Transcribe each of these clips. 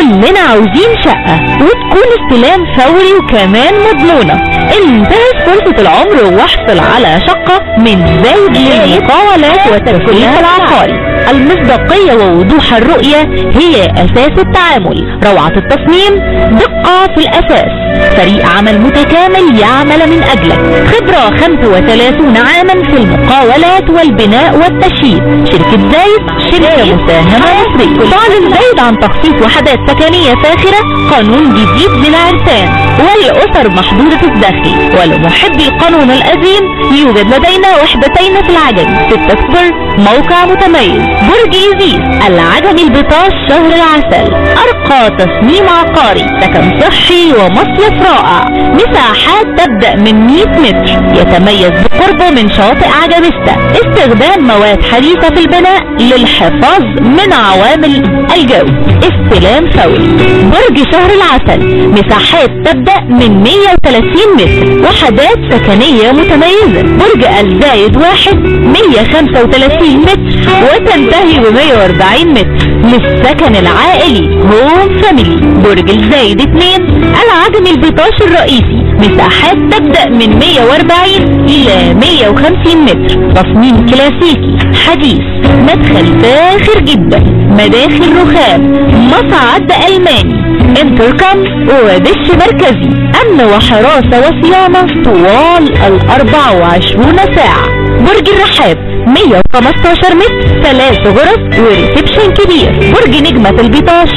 كلنا عاوزين شقة وتكون استلام فوري وكمان مضمونة انتهت فرصة العمر واحصل على شقة من زايد للمقاولات والتسويق العقاري المصداقية ووضوح الرؤية هي أساس التعامل روعة التصميم دقة في الأساس فريق عمل متكامل يعمل من أجلك خبرة 35 عاما في المقاولات والبناء والتشييد شركة زايد شركة مساهمة مصرية تعلن زايد عن تخصيص وحدات سكنية فاخرة قانون جديد للعرسان والأسر محدودة الدخل ولمحبي القانون القديم يوجد لدينا وحدتين في العجل 6 اكتوبر موقع متميز برج إيزيس العجمي البطاش شهر العسل أرقى تصميم عقاري سكن صحي ومصيف رائع مساحات تبدأ من 100 متر يتميز بقربه من شاطئ عجمستا استخدام مواد حديثة في البناء للحفاظ من عوامل الجو استلام فوري برج شهر العسل مساحات تبدأ من 130 متر وحدات سكنية متميزة برج الزايد واحد 135 متر وتنتهي ب 140 متر للسكن العائلي هوم فاميلي برج الزايد 2 العجمي البطاش الرئيسي مساحات تبدأ من 140 إلى 150 متر تصميم كلاسيكي حديث مدخل فاخر جدا مداخل رخام مصعد ألماني انتركم ودش مركزي أمن وحراسة وصيانة طوال ال 24 ساعة برج الرحاب 115 متر ثلاث غرف وريسبشن كبير برج نجمة البطاش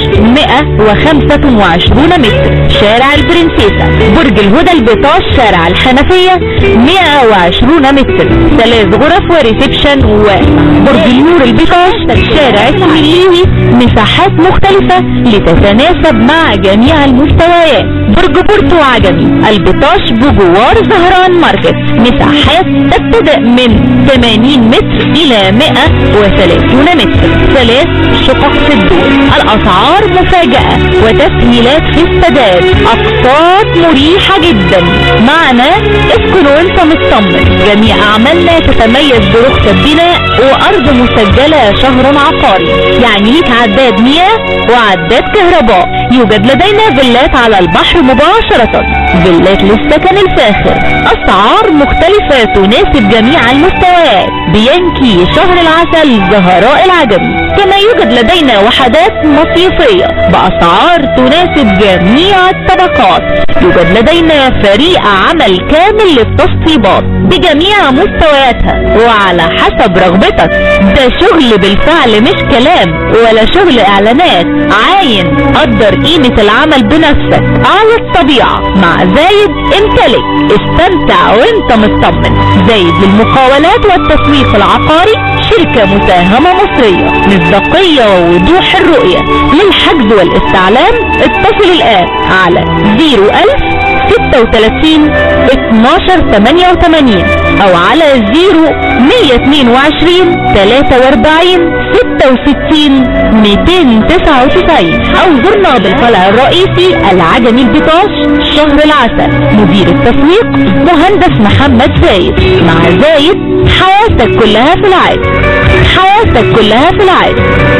125 متر شارع البرنسيسة برج الهدى البطاش شارع الحنفية 120 متر ثلاث غرف وريسبشن وبرج النور البطاش شارع السميليوي مساحات مختلفة لتتناسب مع جميع المستويات برج بورتو عجمي البطاش بجوار زهران ماركت مساحات تبتدأ من 80 متر إلى 130 متر ثلاث شقق في الدور الأسعار مفاجأة وتسهيلات في السداد أقساط مريحة جدا معنا اسكن وانت مطمن جميع أعمالنا تتميز برخصة بناء وأرض مسجلة شهر عقاري يعني ليك عداد مياه وعداد كهرباء يوجد لدينا فيلات على البحر مباشرة فيلات للسكن الفاخر أسعار مختلفة تناسب جميع المستويات بينكي شهر العسل زهراء العجمي كما يوجد لدينا وحدات مصيفية بأسعار تناسب جميع الطبقات يوجد لدينا فريق عمل كامل للتشطيبات بجميع مستوياتها وعلى حسب رغبتك ده شغل بالفعل مش كلام ولا شغل اعلانات عاين قدر قيمة العمل بنفسك على الطبيعة مع زايد امتلك استمتع وانت مطمن زايد للمقاولات والتسويق العقاري شركة مساهمة مصرية مصداقية ووضوح الرؤية للحجز والاستعلام اتصل الآن على 01000 36 12 88 او على 0 122 43 66 299 او زرنا بالقلع الرئيسي العجمي البطاش شهر العسل مدير التسويق مهندس محمد زايد مع زايد حياتك كلها في العاد حياتك كلها في العاد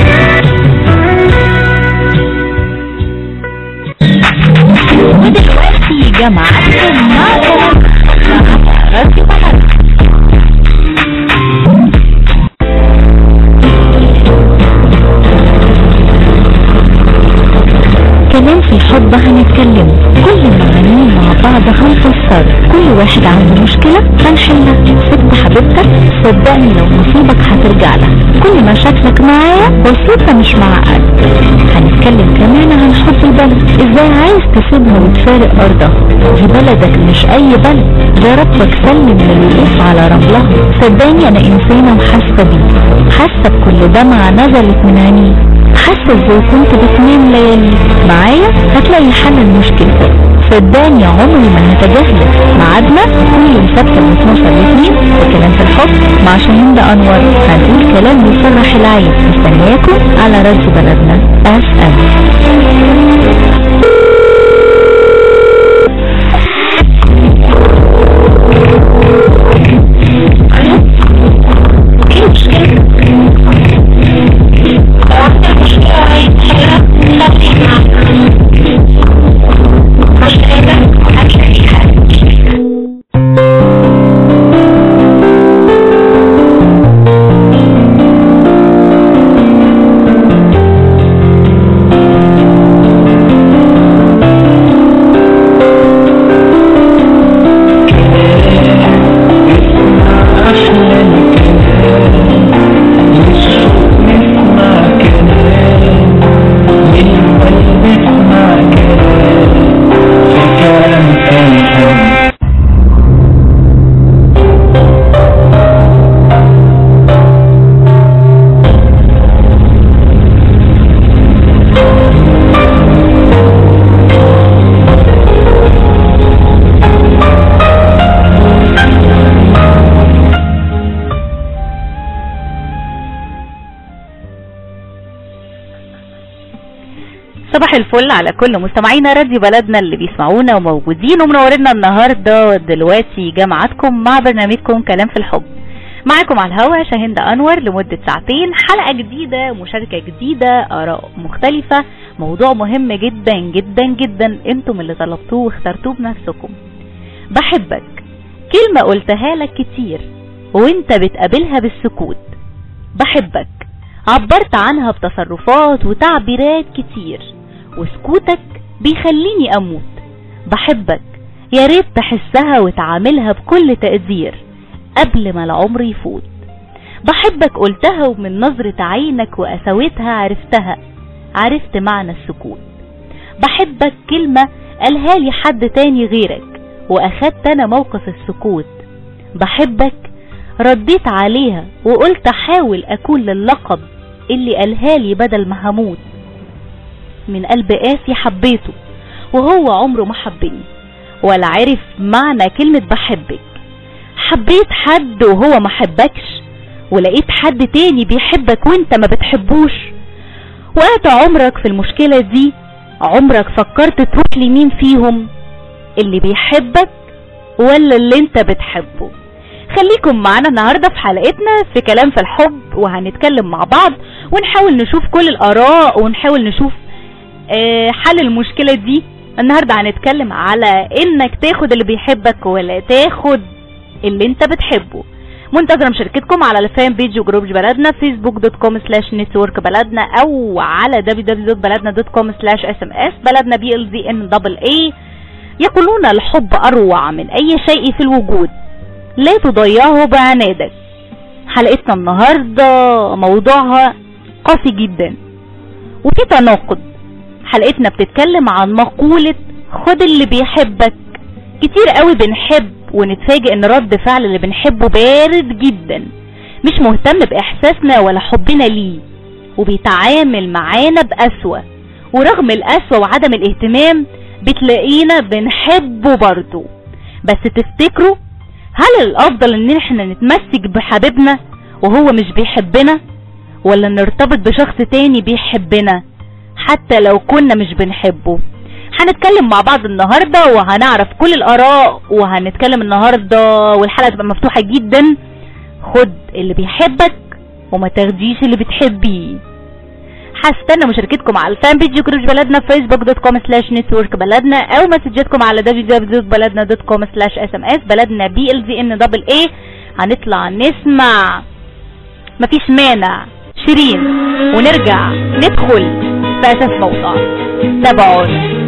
ودلوقتي جمعتكم مع راديو بحر كمان في الحب هنتكلم كل المعانين مع بعض هنفسر كل واحد عنده مشكلة هنحلها ست حبيبتك صدقني لو نصيبك هترجع لها كل مشاكلك معايا بسيطة مش معقد هنتكلم كمان عن حب البلد ازاي عايز تسيبها وتفارق ارضها دي بلدك مش اي بلد ده ربك سلم للوقوف على رملها صدقني انا انسانة وحاسة بيه حاسة بكل دمعة نزلت من عينيه حاسة ازاي كنت بتنام ليالي معايا هتلاقي حل لمشكلتك صدقني عمري ما هتجاهلك ميعادنا كل يوم سبت من 12 ل 2 وكلام في الحب مع شاهين انور هنقول كلام يفرح العين مستنياكم على راديو بلدنا اف ام المشكلة عايز حاجة صباح الفل على كل مستمعينا راديو بلدنا اللي بيسمعونا وموجودين ومنورنا النهارده دلوقتي جماعتكم مع برنامجكم كلام في الحب معاكم على الهوا شاهند انور لمده ساعتين حلقه جديده مشاركه جديده اراء مختلفه موضوع مهم جدا جدا جدا انتم اللي طلبتوه واخترتوه بنفسكم بحبك كلمه قلتها لك كتير وانت بتقابلها بالسكوت بحبك عبرت عنها بتصرفات وتعبيرات كتير وسكوتك بيخليني اموت بحبك يا ريت تحسها وتعاملها بكل تقدير قبل ما العمر يفوت بحبك قلتها ومن نظرة عينك وقساوتها عرفتها عرفت معنى السكوت بحبك كلمة قالها لي حد تاني غيرك واخدت انا موقف السكوت بحبك رديت عليها وقلت احاول اكون للقب اللي قالها لي بدل ما هموت من قلب قاسي حبيته وهو عمره ما حبني ولا عرف معنى كلمة بحبك حبيت حد وهو ما حبكش ولقيت حد تاني بيحبك وانت ما بتحبوش وقت عمرك في المشكلة دي عمرك فكرت تروح لمين فيهم اللي بيحبك ولا اللي انت بتحبه خليكم معانا النهاردة في حلقتنا في كلام في الحب وهنتكلم مع بعض ونحاول نشوف كل الآراء ونحاول نشوف اه حل المشكلة دي النهاردة هنتكلم على انك تاخد اللي بيحبك ولا تاخد اللي انت بتحبه منتظرة مشاركتكم على الفان بيج وجروب بلدنا فيسبوك دوت كوم سلاش نتورك بلدنا او على www.بلدنا.com سلاش اس ام اس بلدنا بي ال زي ان دبل اي يقولون الحب اروع من اي شيء في الوجود لا تضيعه بعنادك حلقتنا النهاردة موضوعها قاسي جدا وفي تناقض حلقتنا بتتكلم عن مقولة خد اللي بيحبك كتير قوي بنحب ونتفاجئ ان رد فعل اللي بنحبه بارد جدا مش مهتم باحساسنا ولا حبنا ليه وبيتعامل معانا بقسوة ورغم القسوة وعدم الاهتمام بتلاقينا بنحبه برضه بس تفتكروا هل الافضل ان احنا نتمسك بحبيبنا وهو مش بيحبنا ولا نرتبط بشخص تاني بيحبنا حتى لو كنا مش بنحبه هنتكلم مع بعض النهاردة وهنعرف كل الاراء وهنتكلم النهاردة والحلقة تبقى مفتوحة جدا خد اللي بيحبك وما تاخديش اللي بتحبيه هستنى مشاركتكم على الفان بيج جروب بلدنا فيسبوك دوت كوم سلاش نتورك بلدنا او مسجاتكم على www.بلدنا دوت كوم سلاش اس ام اس بلدنا بي ال في ان دبل اي هنطلع نسمع مفيش مانع شيرين ونرجع ندخل في اساس موضوع تابعونا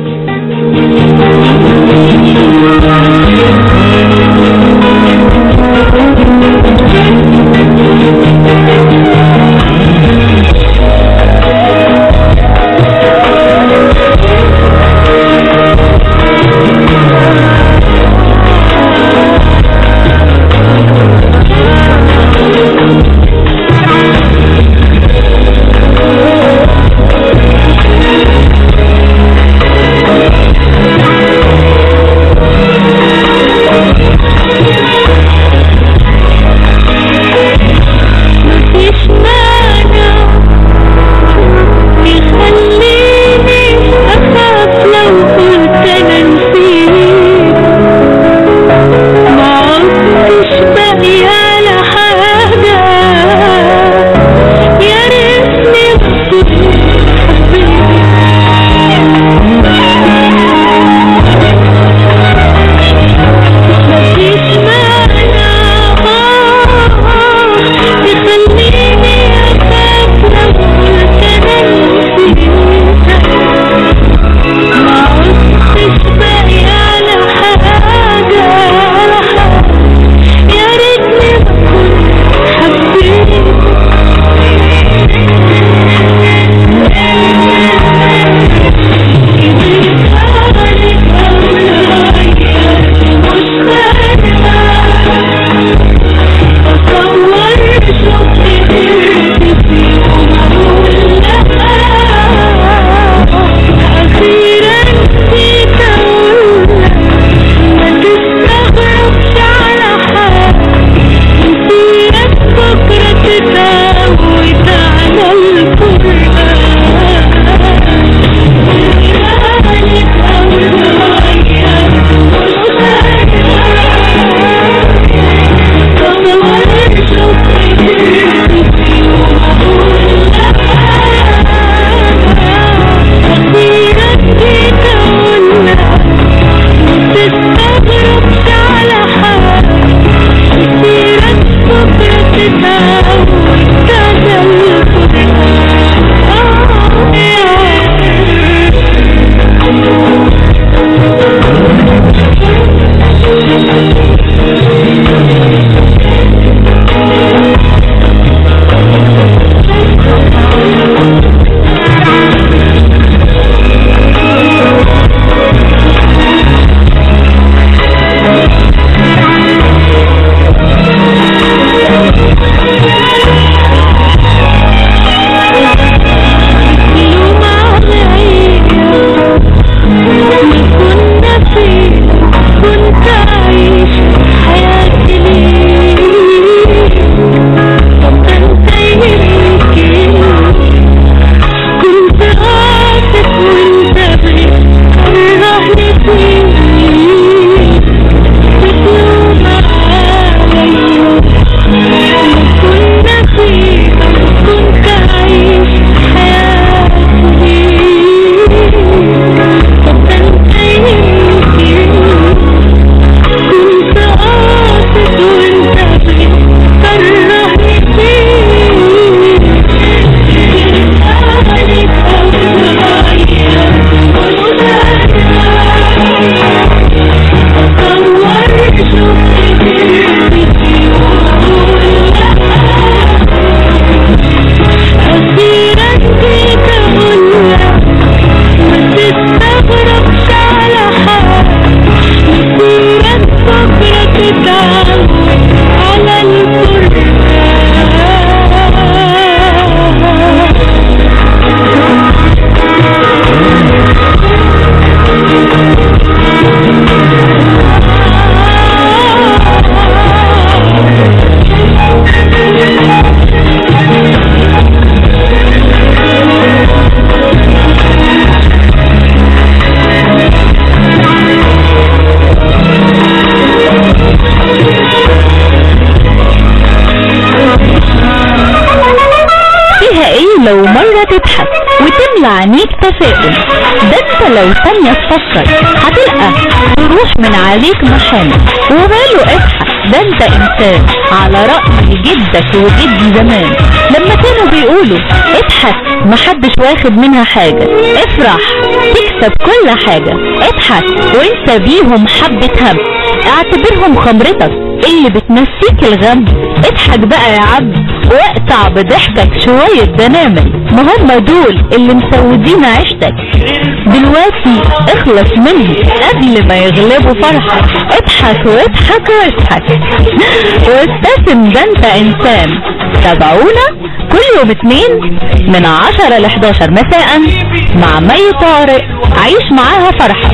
مرة تضحك وتملى عينيك تفاؤل ده انت لو ثانية تفكر هتلقى تروح من عليك محامل وماله اضحك ده انت انسان على رأي جدك وجد زمان لما كانوا بيقولوا اضحك محدش واخد منها حاجة افرح تكسب كل حاجة اضحك وانت بيهم حبة هم اعتبرهم خمرتك اللي بتنسيك الغم اضحك بقى يا عم واقطع بضحكك شوية دنامل ما هم دول اللي مسودين عيشتك دلوقتي اخلص منهم قبل ما يغلبوا فرحك اضحك واضحك واضحك واستسم ده انت انسان تابعونا كل يوم اتنين من عشرة ل 11 مساء مع مي طارق عيش معاها فرحة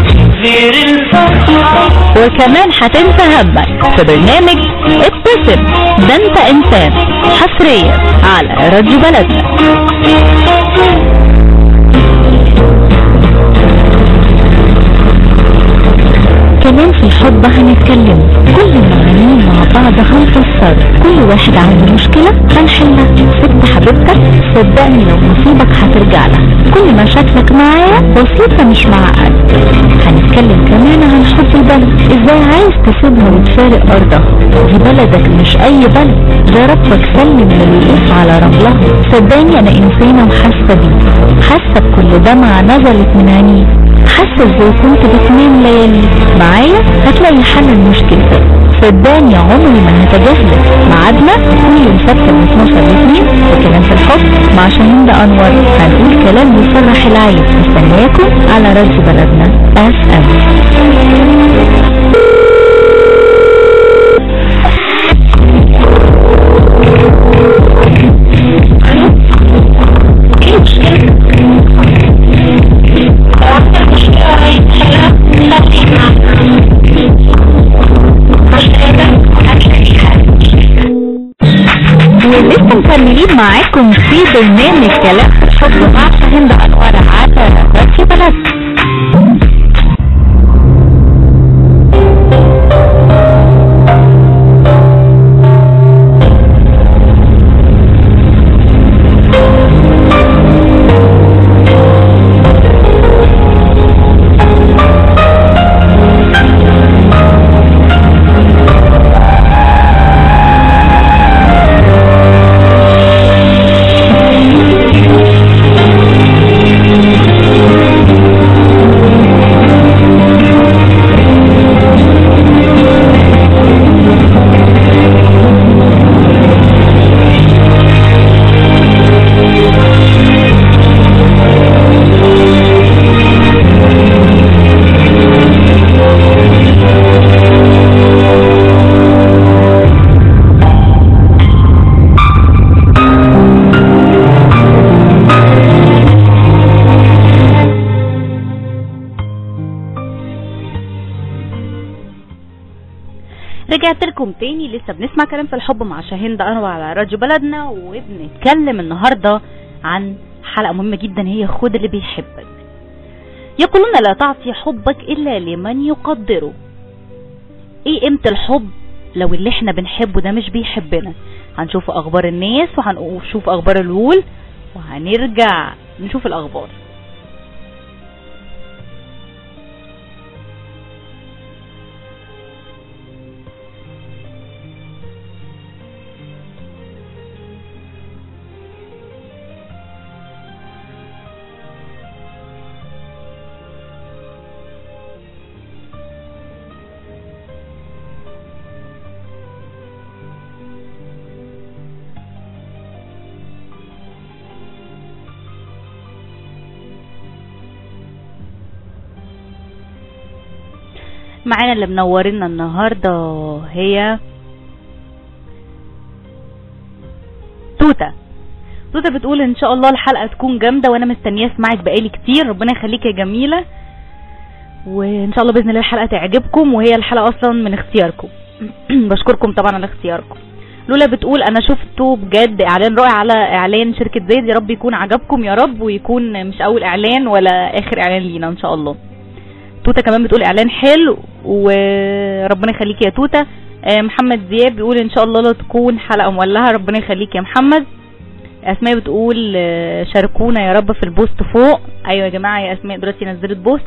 وكمان هتنسى همك في برنامج ابتسم ده انت انسان حصريا على راديو بلدنا كمان في الحب هنتكلم كل المعانين مع بعض هنفسر كل واحد عنده مشكلة هنحلها ست حبيبتك صدقني لو نصيبك هترجع لها كل مشاكلك معايا بسيطة مش معقد هنتكلم كمان عن حب البلد ازاي عايز تسيبها وتفارق ارضها دي بلدك مش اي بلد ده ربك سلم للوقوف على رملها صدقني انا انسانة وحاسة بيه حاسة بكل دمعة نزلت من عينيك حاسة ازاي كنت بتنام ليالي معايا هتلاقي حل لمشكلتك صدقني عمري ما هتجاهلك ميعادنا كل يوم سبت من 12 ل 2 وكلام في الحب مع شاهين ده انور هنقول كلام يفرح العين مستنياكم على راديو بلدنا اف ام ولسه مكملين معاكم في برنامج كلام في الحب مع شاهين ده انور على راديو بلدنا رجعت لكم تاني لسه بنسمع كلام في الحب مع شاهين ده انور على راديو بلدنا وبنتكلم النهارده عن حلقه مهمه جدا هي خد اللي بيحبك يقولون لا تعطي حبك الا لمن يقدره ايه قيمه الحب لو اللي احنا بنحبه ده مش بيحبنا هنشوف اخبار الناس وهنشوف اخبار الول وهنرجع نشوف الاخبار معانا اللي منورنا النهارده هي توته توته بتقول ان شاء الله الحلقه تكون جامده وانا مستنيه اسمعك بقالي كتير ربنا يخليك يا جميله وان شاء الله باذن الله الحلقه تعجبكم وهي الحلقه اصلا من اختياركم بشكركم طبعا على اختياركم لولا بتقول انا شفته بجد اعلان رائع على اعلان شركه زيد يا رب يكون عجبكم يا رب ويكون مش اول اعلان ولا اخر اعلان لينا ان شاء الله توته كمان بتقول اعلان حلو وربنا يخليك يا توته آه، محمد زياد بيقول ان شاء الله لا تكون حلقه مولعه ربنا يخليك يا محمد اسماء بتقول آه، شاركونا يا رب في البوست فوق ايوه يا جماعه يا اسماء دلوقتي نزلت بوست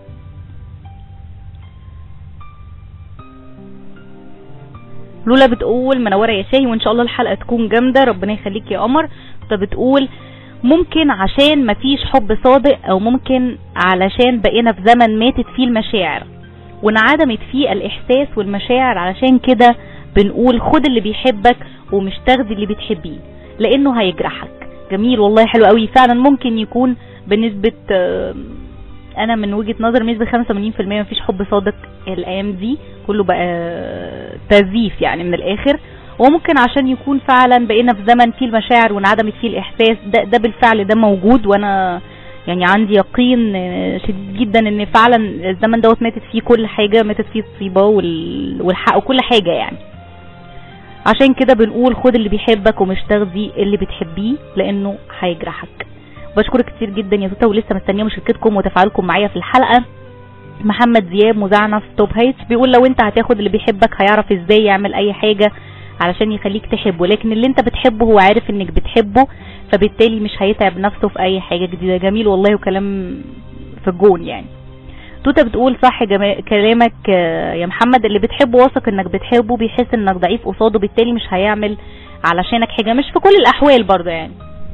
لولا بتقول منوره يا شاهي وان شاء الله الحلقه تكون جامده ربنا يخليك يا قمر طب بتقول ممكن عشان مفيش حب صادق او ممكن علشان بقينا في زمن ماتت فيه المشاعر وانعدمت فيه الاحساس والمشاعر علشان كده بنقول خد اللي بيحبك ومش تاخدي اللي بتحبيه لانه هيجرحك جميل والله حلو قوي فعلا ممكن يكون بنسبة آه، انا من وجهة نظر بنسبة 85% مفيش حب صادق الايام دي كله بقى آه، تزييف يعني من الاخر وممكن عشان يكون فعلا بقينا في زمن فيه المشاعر وانعدمت فيه الاحساس ده, ده بالفعل ده موجود وانا يعني عندي يقين آه، شديد جدا ان فعلا الزمن دوت ماتت فيه كل حاجة ماتت فيه الطيبة وال- والحق وكل حاجة يعني عشان كده بنقول خد اللي بيحبك ومش تاخدي اللي بتحبيه لانه هيجرحك بشكرك كتير جدا يا توته ولسه مستنيه مشاركتكم وتفاعلكم معايا في الحلقه محمد زياب مذيعنا في توب هيتس بيقول لو انت هتاخد اللي بيحبك هيعرف ازاي يعمل اي حاجه علشان يخليك تحبه لكن اللي انت بتحبه هو عارف انك بتحبه فبالتالي مش هيتعب نفسه في اي حاجه جديده جميل والله وكلام في الجون يعني توته بتقول صح جما... كلامك آه، يا محمد اللي بتحبه واثق انك بتحبه بيحس انك ضعيف قصاده بالتالي مش هيعمل علشانك حاجه مش في كل الاحوال برضه يعني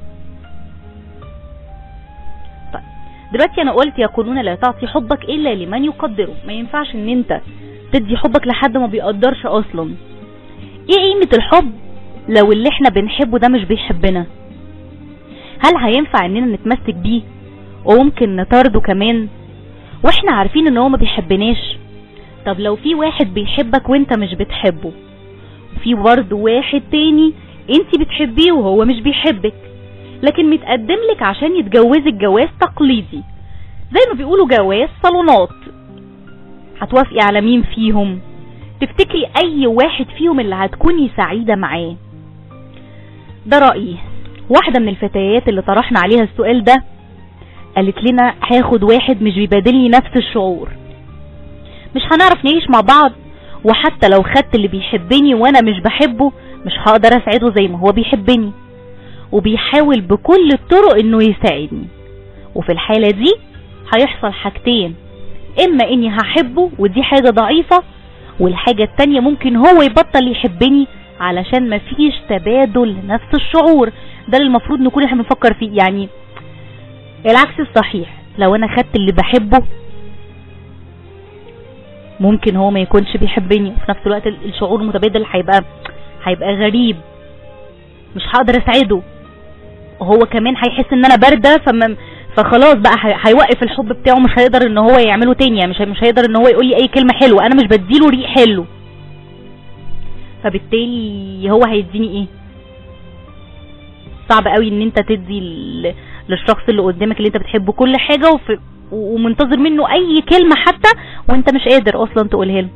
طيب دلوقتي انا قلت يقولون لا تعطي حبك الا لمن يقدره ما ينفعش ان انت تدي حبك لحد ما بيقدرش اصلا ايه قيمه الحب لو اللي احنا بنحبه ده مش بيحبنا هل هينفع اننا نتمسك بيه وممكن نطارده كمان واحنا عارفين ان هو ما بيحبناش طب لو في واحد بيحبك وانت مش بتحبه وفي برضه واحد تاني انت بتحبيه وهو مش بيحبك لكن متقدم لك عشان يتجوزك جواز تقليدي زي ما بيقولوا جواز صالونات هتوافقي على مين فيهم تفتكري اي واحد فيهم اللي هتكوني سعيدة معاه ده رأيي واحدة من الفتيات اللي طرحنا عليها السؤال ده قالت لنا هاخد واحد مش بيبادلني نفس الشعور مش هنعرف نعيش مع بعض وحتى لو خدت اللي بيحبني وانا مش بحبه مش هقدر اسعده زي ما هو بيحبني وبيحاول بكل الطرق انه يساعدني وفي الحالة دي هيحصل حاجتين اما اني هحبه ودي حاجة ضعيفة والحاجة التانية ممكن هو يبطل يحبني علشان مفيش تبادل نفس الشعور ده اللي المفروض نكون احنا بنفكر فيه يعني العكس الصحيح لو انا خدت اللي بحبه ممكن هو ما يكونش بيحبني وفي نفس الوقت ال- الشعور المتبادل هيبقى هيبقى غريب مش هقدر اسعده وهو كمان هيحس ان انا بارده فما فخلاص بقى هي- هيوقف الحب بتاعه مش هيقدر ان هو يعمله تاني يعني مش هي- مش هيقدر ان هو يقول لي اي كلمه حلوه انا مش بديله ريق حلو فبالتالي هو هيديني ايه صعب قوي ان انت تدي ل- للشخص اللي قدامك اللي انت بتحبه كل حاجه وفي ومنتظر منه اي كلمه حتى وانت مش قادر اصلا تقولها له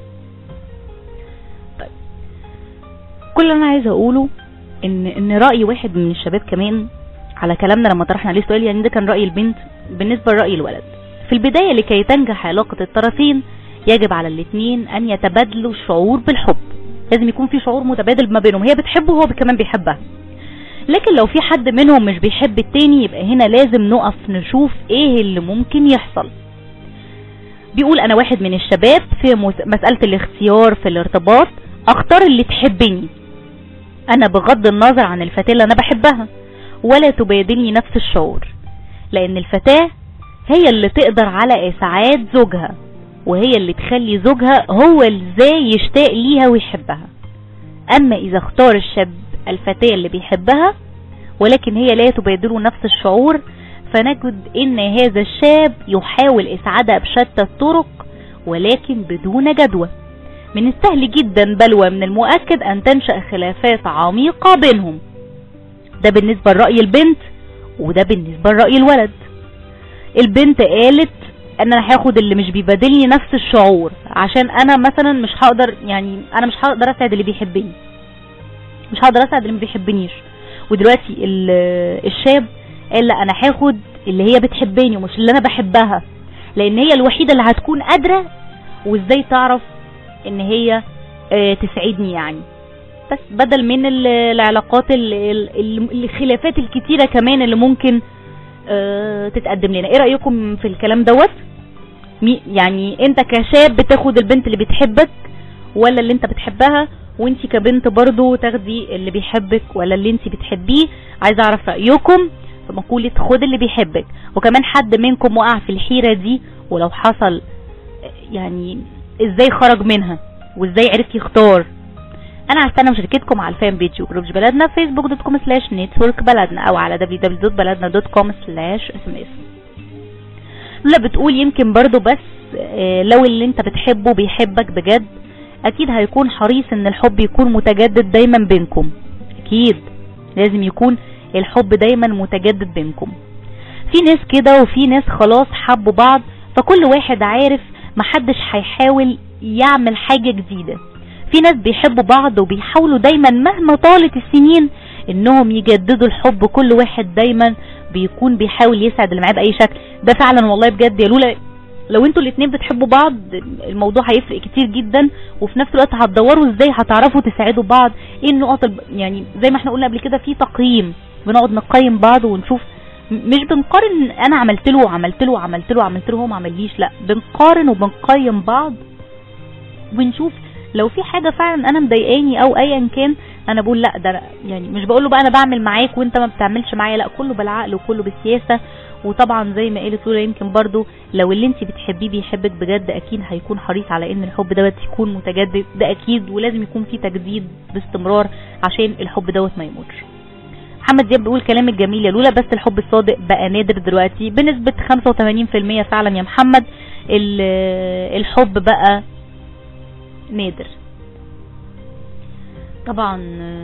طيب كل اللي انا عايزه اقوله ان ان راي واحد من الشباب كمان على كلامنا لما طرحنا عليه سؤال يعني ده كان راي البنت بالنسبه لراي الولد في البدايه لكي تنجح علاقه الطرفين يجب على الاثنين ان يتبادلوا الشعور بالحب لازم يكون في شعور متبادل ما بينهم هي بتحبه وهو كمان بيحبها لكن لو في حد منهم مش بيحب التاني يبقى هنا لازم نقف نشوف ايه اللي ممكن يحصل بيقول انا واحد من الشباب في مس- مسألة الاختيار في الارتباط اختار اللي تحبني انا بغض النظر عن الفتاة اللي انا بحبها ولا تبادلني نفس الشعور لان الفتاة هي اللي تقدر على اسعاد زوجها وهي اللي تخلي زوجها هو ازاي يشتاق ليها ويحبها اما اذا اختار الشاب الفتاة اللي بيحبها ولكن هي لا تبادله نفس الشعور فنجد ان هذا الشاب يحاول اسعادها بشتى الطرق ولكن بدون جدوى من السهل جدا بل ومن المؤكد ان تنشأ خلافات عميقة بينهم ده بالنسبة لرأي البنت وده بالنسبة لرأي الولد البنت قالت ان انا هاخد اللي مش بيبادلني نفس الشعور عشان انا مثلا مش هقدر يعني انا مش هقدر اسعد اللي بيحبني مش هقدر اسعد اللي ما بيحبنيش ودلوقتي ال- الشاب قال لا انا هاخد اللي هي بتحبني ومش اللي انا بحبها لان هي الوحيده اللي هتكون قادره وازاي تعرف ان هي آه، تسعدني يعني بس بدل من ال- العلاقات ال- ال- ال- الخلافات الكتيرة كمان اللي ممكن آه، تتقدم لنا ايه رأيكم في الكلام دوت مي- يعني انت كشاب بتاخد البنت اللي بتحبك ولا اللي انت بتحبها وانت كبنت برضو تاخدي اللي بيحبك ولا اللي انت بتحبيه عايزه اعرف رايكم في مقوله خد اللي بيحبك وكمان حد منكم وقع في الحيره دي ولو حصل يعني ازاي خرج منها وازاي عرف يختار انا هستنى مشاركتكم على الفان بيج وجروب بلدنا فيسبوك دوت كوم سلاش نتورك بلدنا او على www.بلدنا.com سلاش اس ام اس لولا بتقول يمكن برضو بس آه، لو اللي انت بتحبه بيحبك بجد اكيد هيكون حريص ان الحب يكون متجدد دايما بينكم اكيد لازم يكون الحب دايما متجدد بينكم في ناس كده وفي ناس خلاص حبوا بعض فكل واحد عارف محدش هيحاول يعمل حاجة جديدة في ناس بيحبوا بعض وبيحاولوا دايما مهما طالت السنين انهم يجددوا الحب كل واحد دايما بيكون بيحاول يسعد اللي معاه باي شكل ده فعلا والله بجد يا لولا لو انتوا الاتنين بتحبوا بعض الموضوع هيفرق كتير جدا وفي نفس الوقت هتدوروا ازاي هتعرفوا تساعدوا بعض ايه النقط الب... يعني زي ما احنا قلنا قبل كده في تقييم بنقعد نقيم بعض ونشوف م- مش بنقارن انا عملت له وعملت له وعملت له وعملت له هو ما عمليش لا بنقارن وبنقيم بعض ونشوف لو في حاجه فعلا انا مضايقاني او ايا كان انا بقول لا ده أنا- يعني مش بقول له بقى انا بعمل معاك وانت ما بتعملش معايا لا كله بالعقل وكله بالسياسه وطبعا زي ما قالت لولا يمكن برضو لو اللي انت بتحبيه بيحبك بجد اكيد هيكون حريص على ان الحب دوت يكون متجدد ده اكيد ولازم يكون في تجديد باستمرار عشان الحب دوت ما يموتش محمد دياب بيقول كلام الجميل يا لولا بس الحب الصادق بقى نادر دلوقتي بنسبة 85% فعلا يا محمد ال- الحب بقى نادر طبعا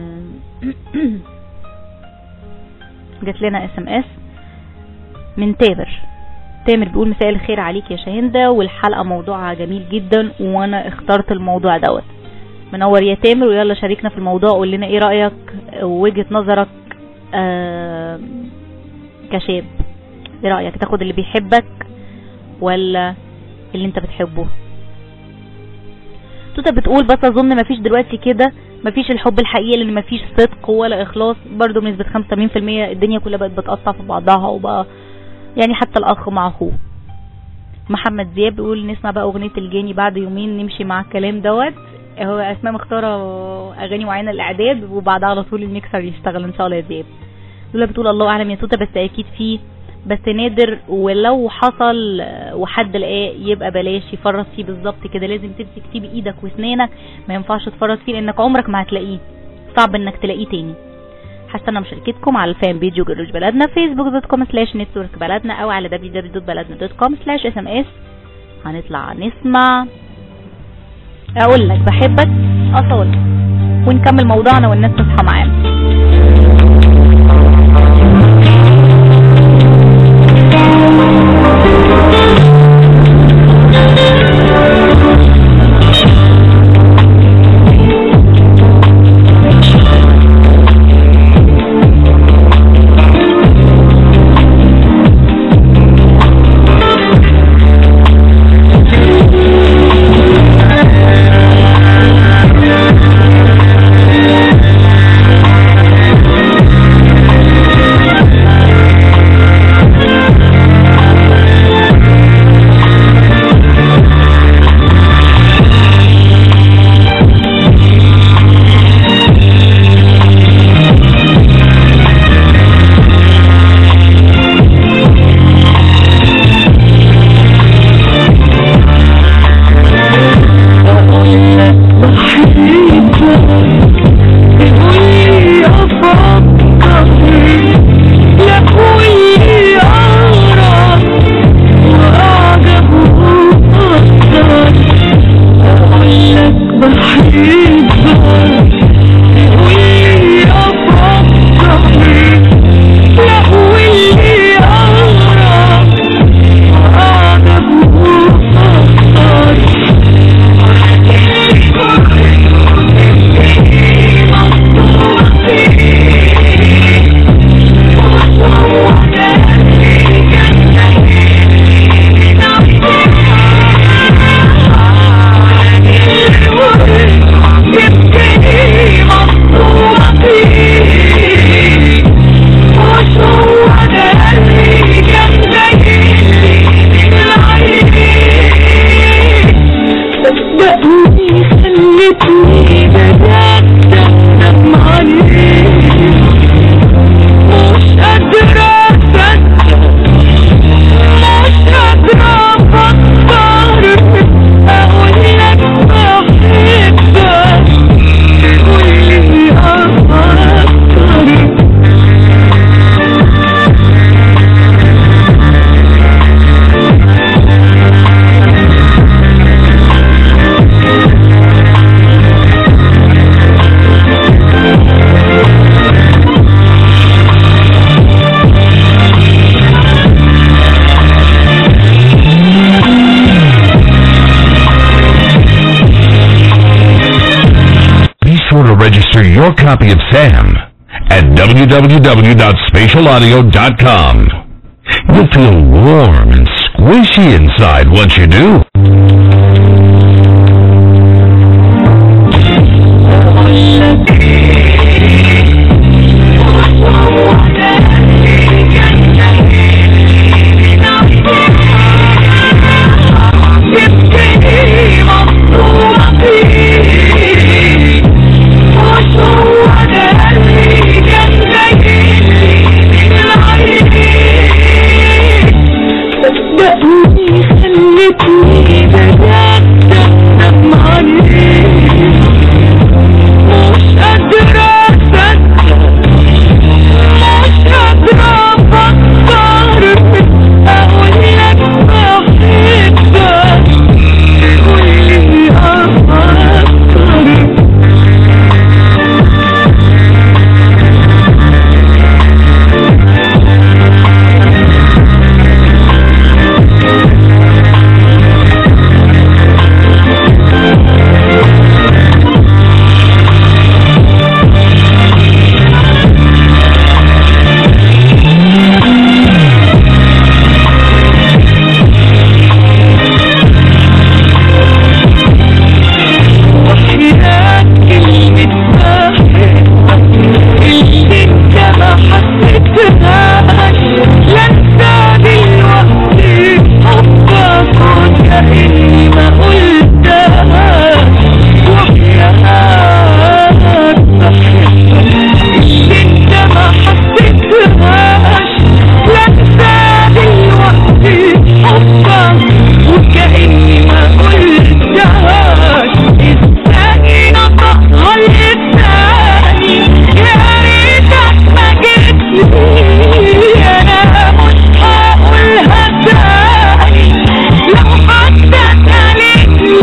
جات لنا اس ام اس من تامر تامر بيقول مساء الخير عليك يا شاهندة والحلقة موضوعها جميل جدا وانا اخترت الموضوع دوت منور يا تامر ويلا شاركنا في الموضوع قول لنا ايه رأيك ووجهة نظرك آه كشاب ايه رأيك تاخد اللي بيحبك ولا اللي انت بتحبه توتا بتقول بس اظن مفيش دلوقتي كده مفيش الحب الحقيقي لان مفيش صدق ولا اخلاص برضو بنسبة 85% الدنيا كلها بقت بتقطع في بعضها وبقى يعني حتى الاخ مع اخوه محمد دياب بيقول نسمع بقى اغنية الجاني بعد يومين نمشي مع الكلام دوت هو اسماء مختارة اغاني معينة الاعداد وبعدها على طول الميكسر يشتغل ان شاء الله يا دياب دول بتقول الله اعلم يا توتا بس اكيد فيه بس نادر ولو حصل وحد لقاه يبقى بلاش يفرط فيه بالظبط كده لازم تمسك فيه بايدك واسنانك ما ينفعش تفرط فيه لانك عمرك ما هتلاقيه صعب انك تلاقيه تاني هستنى مشاركتكم على الفان بيج وجروج بلدنا فيسبوك دوت كوم سلاش نتورك بلدنا او على www.بلدنا.com سلاش اس ام اس هنطلع نسمع اقول لك بحبك اصول ونكمل موضوعنا والناس تصحى معانا Thank Order your copy of Sam at www.spatialaudio.com. You'll feel warm and squishy inside once you do. صدقني خلتني بدأت أندم عليك مش قادرة أصدق مش قادرة أفكر أقول لك بحبك قولي أفكر وحياة كلمة واحد اللي انت ما حسيتهاش لا انت دلوقتي حبك وكأني ما قلتهاش وحياة بحبك اللي انت ما حسيتهاش لا انت دلوقتي حبك وكأني ما قلتهاش ازاي نطقها لساني يا ريتك ما جيتلي انا مش هقولها تاني لو حتى قالتلي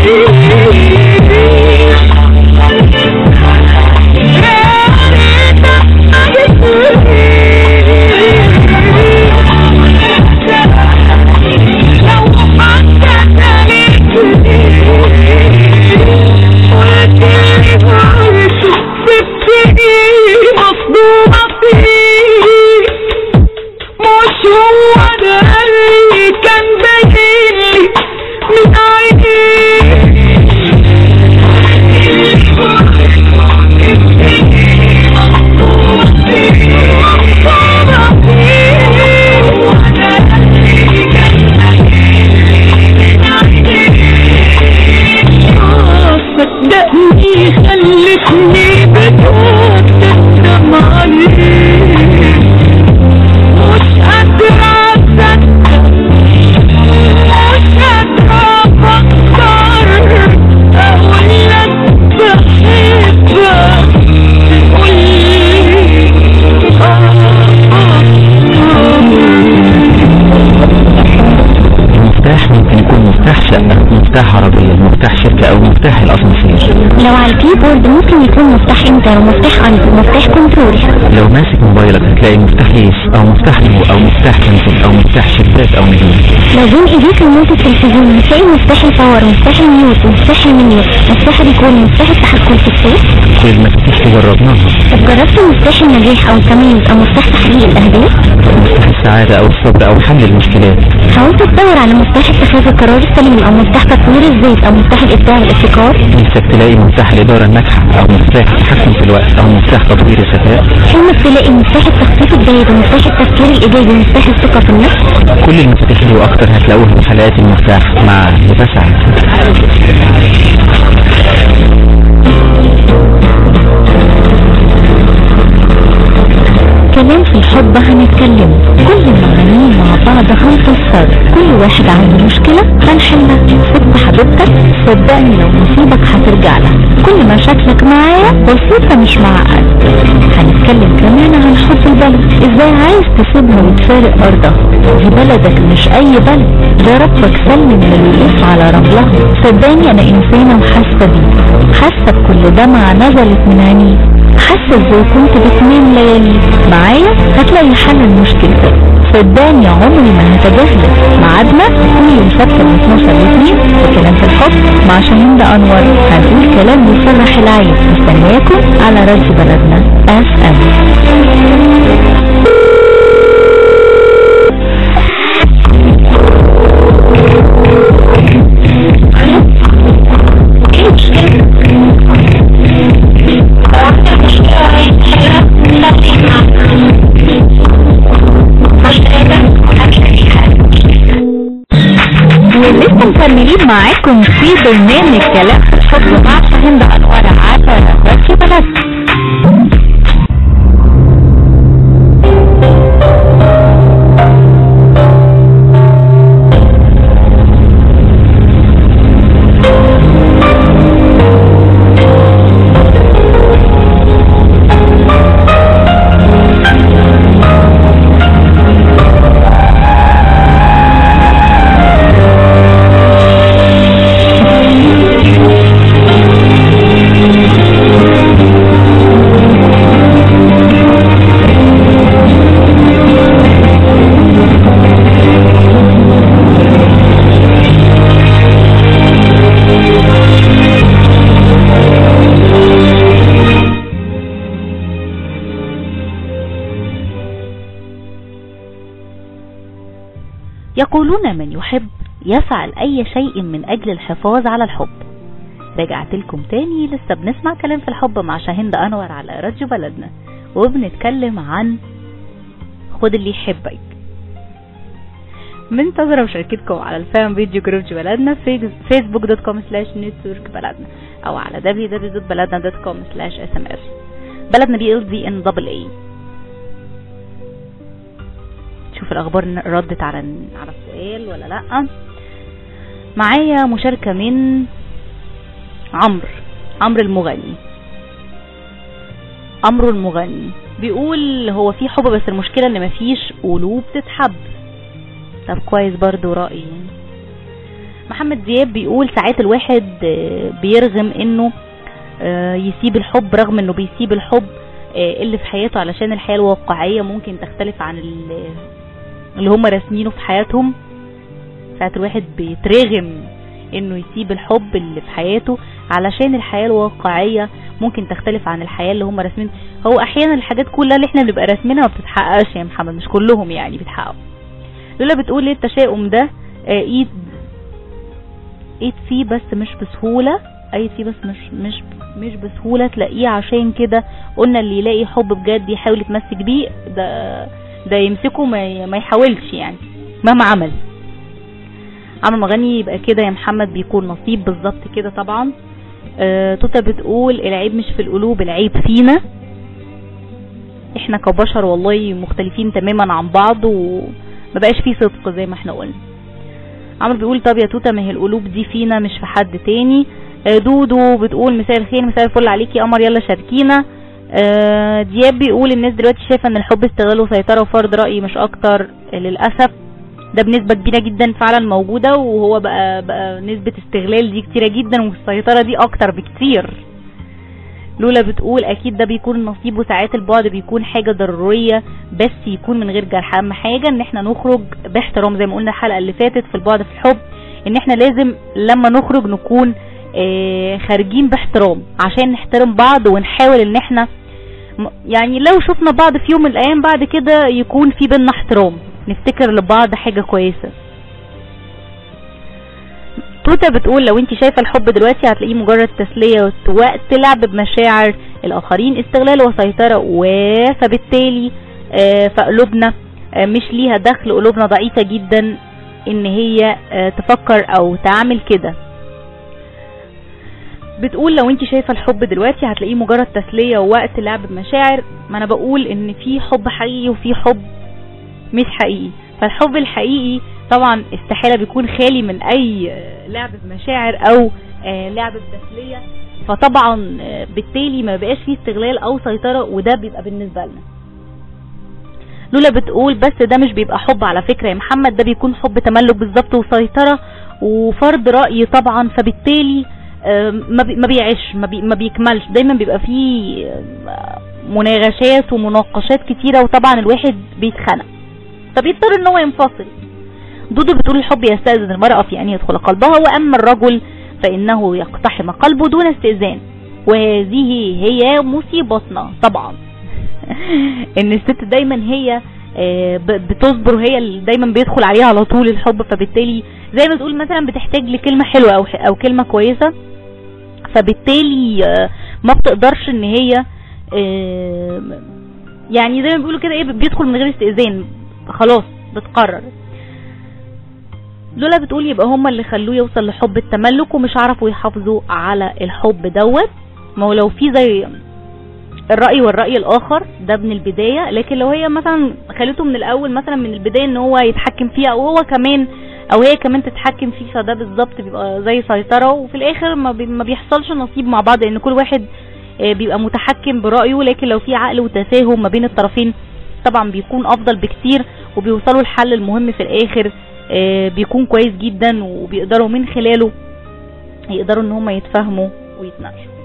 يا ريتك ما جيتلي لو حتى قالتلي قلت لي قلت سبتني مصدومة فيه مش هو ده اللي كان باين من صدقني خلتني بدأت تندم عليك مش قادرة أصدق مش قادرة أفكر أقول لك بحبك تقولي المفتاح ممكن يكون مفتاح شقة مفتاح عربية مفتاح شركة أو مفتاح الأسانسير لو على الكيبورد ممكن يكون مفتاح انتر ومفتاح انت ومفتاح كنترول لو ماسك موبايلك هتلاقي مفتاح ليس أو مفتاح نمو أو مفتاح كنزل أو مفتاح شباك أو نجوم لو بين ايديك ريموت التلفزيون هتلاقي مفتاح الباور ومفتاح الميوت ومفتاح المنيو مفتاح الريكول ومفتاح التحكم في الصوت كل المفاتيح دي جربناها طب جربت مفتاح النجاح او التميز او مفتاح تحقيق الاهداف مفتاح السعادة أو الصبر أو حل المشكلات حاولت تدور على مفتاح اتخاذ القرار السليم او مفتاح تطوير الذات او مفتاح الابداع والابتكار نفسك تلاقي مفتاح الإدارة الناجحة أو مفتاح التحكم في الوقت أو مفتاح تطوير الذكاء حلمك تلاقي مفتاح التخطيط الجيد ومفتاح التفكير الايجابي ومفتاح الثقه في النفس كل المفاتيح دي وأكتر هتلاقوها في حلقات المفتاح مع لباس عام كلام في الحب هنتكلم كل المعانين مع بعض هنفسر كل واحد عنده مشكلة هنحلها ست حبيبتك صدقني لو نصيبك هترجع لك كل مشاكلك معايا بسيطة مش معقد هنتكلم كمان عن حب البلد ازاي عايز تسيبها وتفارق ارضها دي بلدك مش اي بلد ده ربك سلم للوقوف على رملها صدقني انا انسانة وحاسة بيه حاسة بكل دمعة نزلت من عينيه حاسة ازاي كنت بتنام ليالي معايا هتلاقي حل المشكلة صدقني عمري ما هتجاهلك ميعادنا كل يوم سبت من 12 ل 2 في كلام في الحب مع شاهين ده انور هنقول كلام يفرح العين مستنياكم على راديو بلدنا اف ام ولسه مكملين معاكم في برنامج كلام في الحب مع شاهين ده انور على راديو بلدنا يقولون من يحب يفعل أي شيء من أجل الحفاظ على الحب رجعت لكم تاني لسه بنسمع كلام في الحب مع شاهين ده أنور على راديو بلدنا وبنتكلم عن خد اللي يحبك منتظرة مشاركتكم على الفان فيديو جروب بلدنا في فيسبوك دوت كوم سلاش نتورك بلدنا او على www.بلدنا.com سلاش اس ام اس بلدنا بي ال دي ان دبل اي شوف الاخبار إن ردت على على السؤال ولا لا معايا مشاركة من عمرو عمرو المغني عمرو المغني بيقول هو في حب بس المشكلة ان مفيش قلوب تتحب طب كويس برضو رأيي محمد دياب بيقول ساعات الواحد آه، بيرغم انه آه، يسيب الحب رغم انه بيسيب الحب آه، اللي في حياته علشان الحياة الواقعية ممكن تختلف عن ال- اللي هم راسمينه في حياتهم ساعات الواحد بيترغم انه يسيب الحب اللي في حياته علشان الحياة الواقعية ممكن تختلف عن الحياة اللي هم راسمين هو احيانا الحاجات كلها اللي احنا بنبقى راسمينها ما بتتحققش يا محمد مش كلهم يعني بيتحققوا لولا بتقول ليه التشاؤم ده آه، ايد ايد فيه بس مش بسهولة ايد فيه بس مش مش مش بسهولة تلاقيه عشان كده قلنا اللي يلاقي حب بجد يحاول يتمسك بيه ده ده يمسكه ما ي- ما يحاولش يعني مهما عمل عمل مغني يبقى كده يا محمد بيكون نصيب بالظبط كده طبعا آه توتا بتقول العيب مش في القلوب العيب فينا احنا كبشر والله مختلفين تماما عن بعض وما بقاش فيه صدق زي ما احنا قلنا عمرو بيقول طب يا توتا ما هي القلوب دي فينا مش في حد تاني آه دودو بتقول مساء الخير مساء الفل عليكي يا قمر يلا شاركينا آه دياب بيقول الناس دلوقتي شايفه ان الحب استغلال وسيطره وفرض راي مش اكتر آه، للاسف ده بنسبه كبيره جدا فعلا موجوده وهو بقى بقى نسبه استغلال دي كتيره جدا والسيطره دي اكتر بكتير لولا بتقول اكيد ده بيكون نصيب وساعات البعد بيكون حاجه ضروريه بس يكون من غير جرح اهم حاجه ان احنا نخرج باحترام زي ما قلنا الحلقه اللي فاتت في البعد في الحب ان احنا لازم لما نخرج نكون آه، خارجين باحترام عشان نحترم بعض ونحاول ان احنا م- يعني لو شفنا بعض في يوم من الايام بعد كده يكون في بينا احترام نفتكر لبعض حاجه كويسه توتا بتقول لو انت شايفه الحب دلوقتي هتلاقيه مجرد تسليه وقت لعب بمشاعر الاخرين استغلال وسيطره و فبالتالي آه، فقلوبنا آه، مش ليها دخل قلوبنا ضعيفه جدا ان هي آه، تفكر او تعمل كده بتقول لو انت شايفه الحب دلوقتي هتلاقيه مجرد تسليه ووقت لعب بمشاعر ما انا بقول ان في حب حقيقي وفي حب مش حقيقي فالحب الحقيقي طبعا استحالة بيكون خالي من اي آه، لعب بمشاعر او آه، لعب بتسلية فطبعا آه، بالتالي ما بقاش فيه استغلال او سيطرة وده بيبقى بالنسبة لنا لولا بتقول بس ده مش بيبقى حب على فكرة يا محمد ده بيكون حب تملك بالظبط وسيطرة وفرض رأي طبعا فبالتالي آه، ما بي- ما بيعيش ما, بي ما بيكملش دايما بيبقى فيه آه، مناغشات ومناقشات كتيرة وطبعا الواحد بيتخنق فبيضطر ان هو ينفصل دودو بتقول الحب يستأذن المرأة في أن يدخل قلبها وأما الرجل فإنه يقتحم قلبه دون استئذان وهذه هي مصيبتنا طبعا ان الست دايما هي آه، ب- بتصبر وهي اللي دايما بيدخل عليها على طول الحب فبالتالي زي ما تقول مثلا بتحتاج لكلمة حلوة او ح- او كلمة كويسة فبالتالي آه، ما بتقدرش ان هي آه، يعني زي ما بيقولوا كده ايه بيدخل من غير استئذان خلاص بتقرر لولا بتقول يبقى هما اللي خلوه يوصل لحب التملك ومش عرفوا يحافظوا على الحب دوت ما هو لو في زي الرأي والرأي الآخر ده من البداية لكن لو هي مثلا خلته من الأول مثلا من البداية ان هو يتحكم فيها او هو كمان او هي كمان تتحكم فيه فده بالظبط بيبقى زي سيطرة وفي الآخر ما, بي ما بيحصلش نصيب مع بعض لأن كل واحد آه، بيبقى متحكم برأيه لكن لو في عقل وتفاهم ما بين الطرفين طبعا بيكون أفضل بكتير وبيوصلوا الحل المهم في الآخر آه، بيكون كويس جدا وبيقدروا من خلاله يقدروا ان هم يتفاهموا ويتناقشوا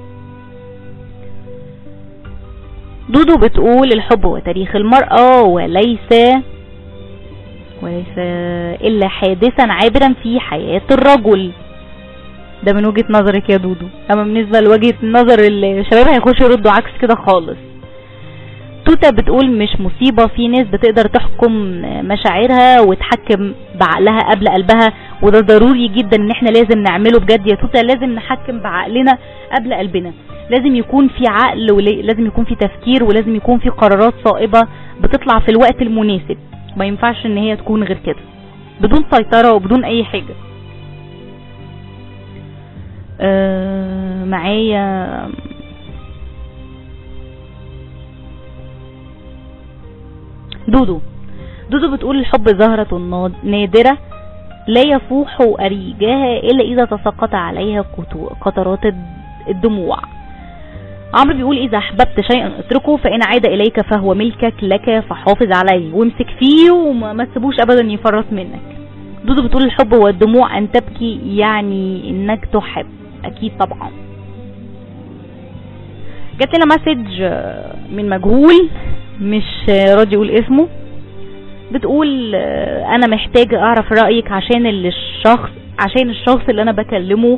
دودو بتقول الحب هو تاريخ المرأة وليس وليس إلا حادثا عابرا في حياة الرجل ده من وجهة نظرك يا دودو أما بالنسبة لوجهة نظر الشباب هيخشوا يردوا عكس كده خالص توتا بتقول مش مصيبة في ناس بتقدر تحكم مشاعرها وتحكم بعقلها قبل قلبها وده ضروري جدا ان احنا لازم نعمله بجد يا توتا لازم نحكم بعقلنا قبل قلبنا لازم يكون في عقل ولازم يكون في تفكير ولازم يكون في قرارات صائبة بتطلع في الوقت المناسب ما ينفعش ان هي تكون غير كده بدون سيطرة وبدون اي حاجة آه معايا دودو دودو بتقول الحب زهرة ناد- نادرة لا يفوح أريجها إلا إذا تساقط عليها قطو- قطرات الد- الدموع عمرو بيقول إذا أحببت شيئا اتركه فإن عاد إليك فهو ملكك لك فحافظ عليه وامسك فيه وما ما تسيبوش أبدا يفرط منك دودو بتقول الحب هو الدموع أن تبكي يعني إنك تحب أكيد طبعا جات لنا مسج آه، من مجهول مش آه، راضي يقول اسمه بتقول آه، انا محتاج اعرف رأيك عشان اللي الشخص عشان الشخص اللي انا بكلمه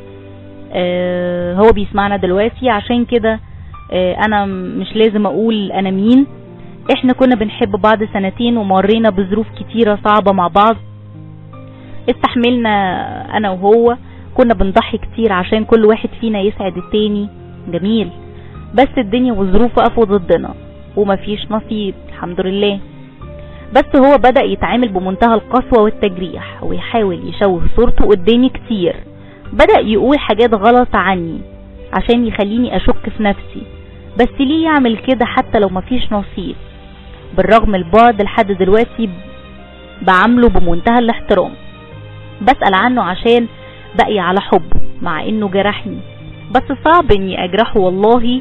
آه، هو بيسمعنا دلوقتي عشان كده آه، انا مش لازم اقول انا مين احنا كنا بنحب بعض سنتين ومرينا بظروف كتيرة صعبة مع بعض استحملنا انا وهو كنا بنضحي كتير عشان كل واحد فينا يسعد التاني جميل بس الدنيا والظروف وقفوا ضدنا ومفيش نصيب الحمد لله بس هو بدأ يتعامل بمنتهى القسوة والتجريح ويحاول يشوه صورته قدامي كتير بدأ يقول حاجات غلط عني عشان يخليني أشك في نفسي بس ليه يعمل كده حتى لو مفيش نصيب بالرغم البعد لحد دلوقتي بعامله بمنتهى الاحترام بسأل عنه عشان بقي على حبه مع انه جرحني بس صعب اني اجرحه والله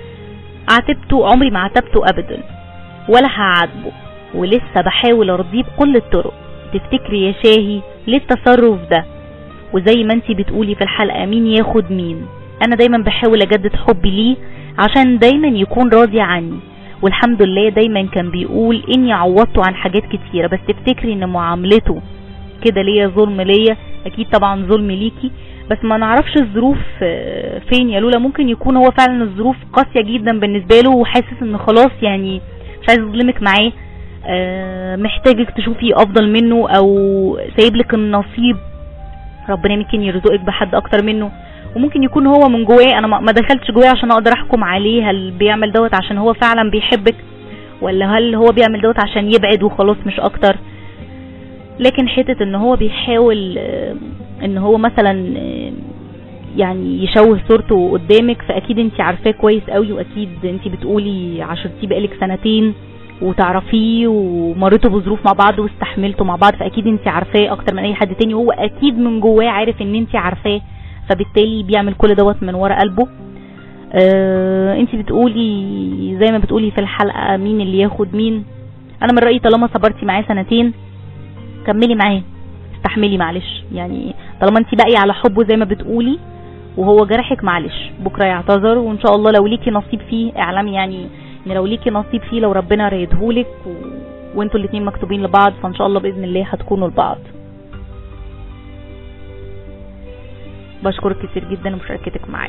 عاتبته عمري ما عاتبته ابدا ولا هعاتبه ولسه بحاول ارضيه بكل الطرق تفتكري يا شاهي ليه التصرف ده وزي ما انتي بتقولي في الحلقة مين ياخد مين انا دايما بحاول اجدد حبي ليه عشان دايما يكون راضي عني والحمد لله دايما كان بيقول اني عوضته عن حاجات كتيرة بس تفتكري ان معاملته كده ليا ظلم ليا اكيد طبعا ظلم ليكي بس ما نعرفش الظروف آه، فين يا لولا ممكن يكون هو فعلا الظروف قاسية جدا بالنسبة له وحاسس ان خلاص يعني مش عايز اظلمك معاه آه، محتاجك تشوفي افضل منه او سايب لك النصيب ربنا يمكن يرزقك بحد اكتر منه وممكن يكون هو من جواه انا ما ما دخلتش جواه عشان اقدر احكم عليه هل بيعمل دوت عشان هو فعلا بيحبك ولا هل هو بيعمل دوت عشان يبعد وخلاص مش اكتر لكن حتة ان هو بيحاول آه، ان هو مثلا آه، يعني يشوه صورته قدامك فاكيد انت عارفاه كويس قوي واكيد انت بتقولي عشرتيه بقالك سنتين وتعرفيه ومريتوا بظروف مع بعض واستحملتوا مع بعض فاكيد انت عارفاه اكتر من اي حد تاني وهو اكيد من جواه عارف ان انت عارفاه فبالتالي بيعمل كل دوت من ورا قلبه آه انت بتقولي زي ما بتقولي في الحلقة مين اللي ياخد مين انا من رأيي طالما صبرتي معاه سنتين كملي معاه استحملي معلش يعني طالما انت باقي على حبه زي ما بتقولي وهو جرحك معلش بكره يعتذر وان شاء الله لو ليكي نصيب فيه اعلمي يعني ان لو ليكي نصيب فيه لو ربنا رايدهولك و... وانتوا الاتنين مكتوبين لبعض فان شاء الله باذن الله هتكونوا لبعض بشكرك كتير جدا لمشاركتك معايا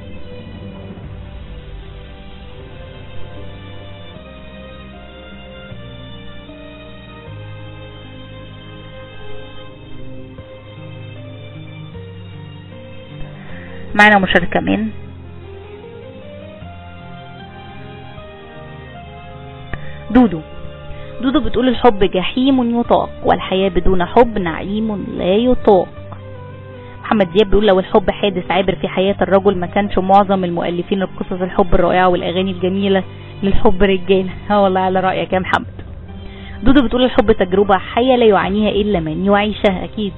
معنا مشاركة كمان دودو دودو بتقول الحب جحيم يطاق والحياة بدون حب نعيم لا يطاق محمد دياب بيقول لو الحب حادث عابر في حياة الرجل ما كانش معظم المؤلفين القصص الحب الرائعة والأغاني الجميلة للحب رجالة ها والله على رأيك يا محمد دودو بتقول الحب تجربة حية لا يعانيها إلا من يعيشها أكيد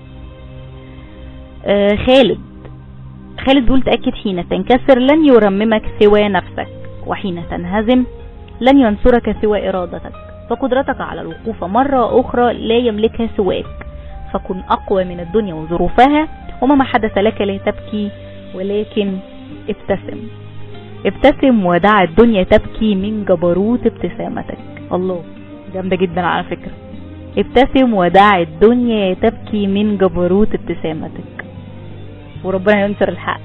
آه خالد خالد بيقول تأكد حين تنكسر لن يرممك سوى نفسك وحين تنهزم لن ينصرك سوى إرادتك فقدرتك على الوقوف مرة أخرى لا يملكها سواك فكن أقوى من الدنيا وظروفها ومما حدث لك لا تبكي ولكن ابتسم ابتسم ودع الدنيا تبكي من جبروت ابتسامتك الله جامدة جدا على فكرة ابتسم ودع الدنيا تبكي من جبروت ابتسامتك وربنا ينصر الحق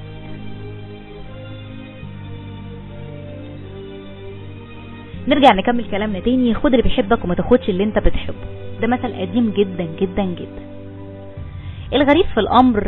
نرجع نكمل كلامنا تاني خد اللي بيحبك وما تاخدش اللي انت بتحبه ده مثل قديم جدا جدا جدا الغريب في الامر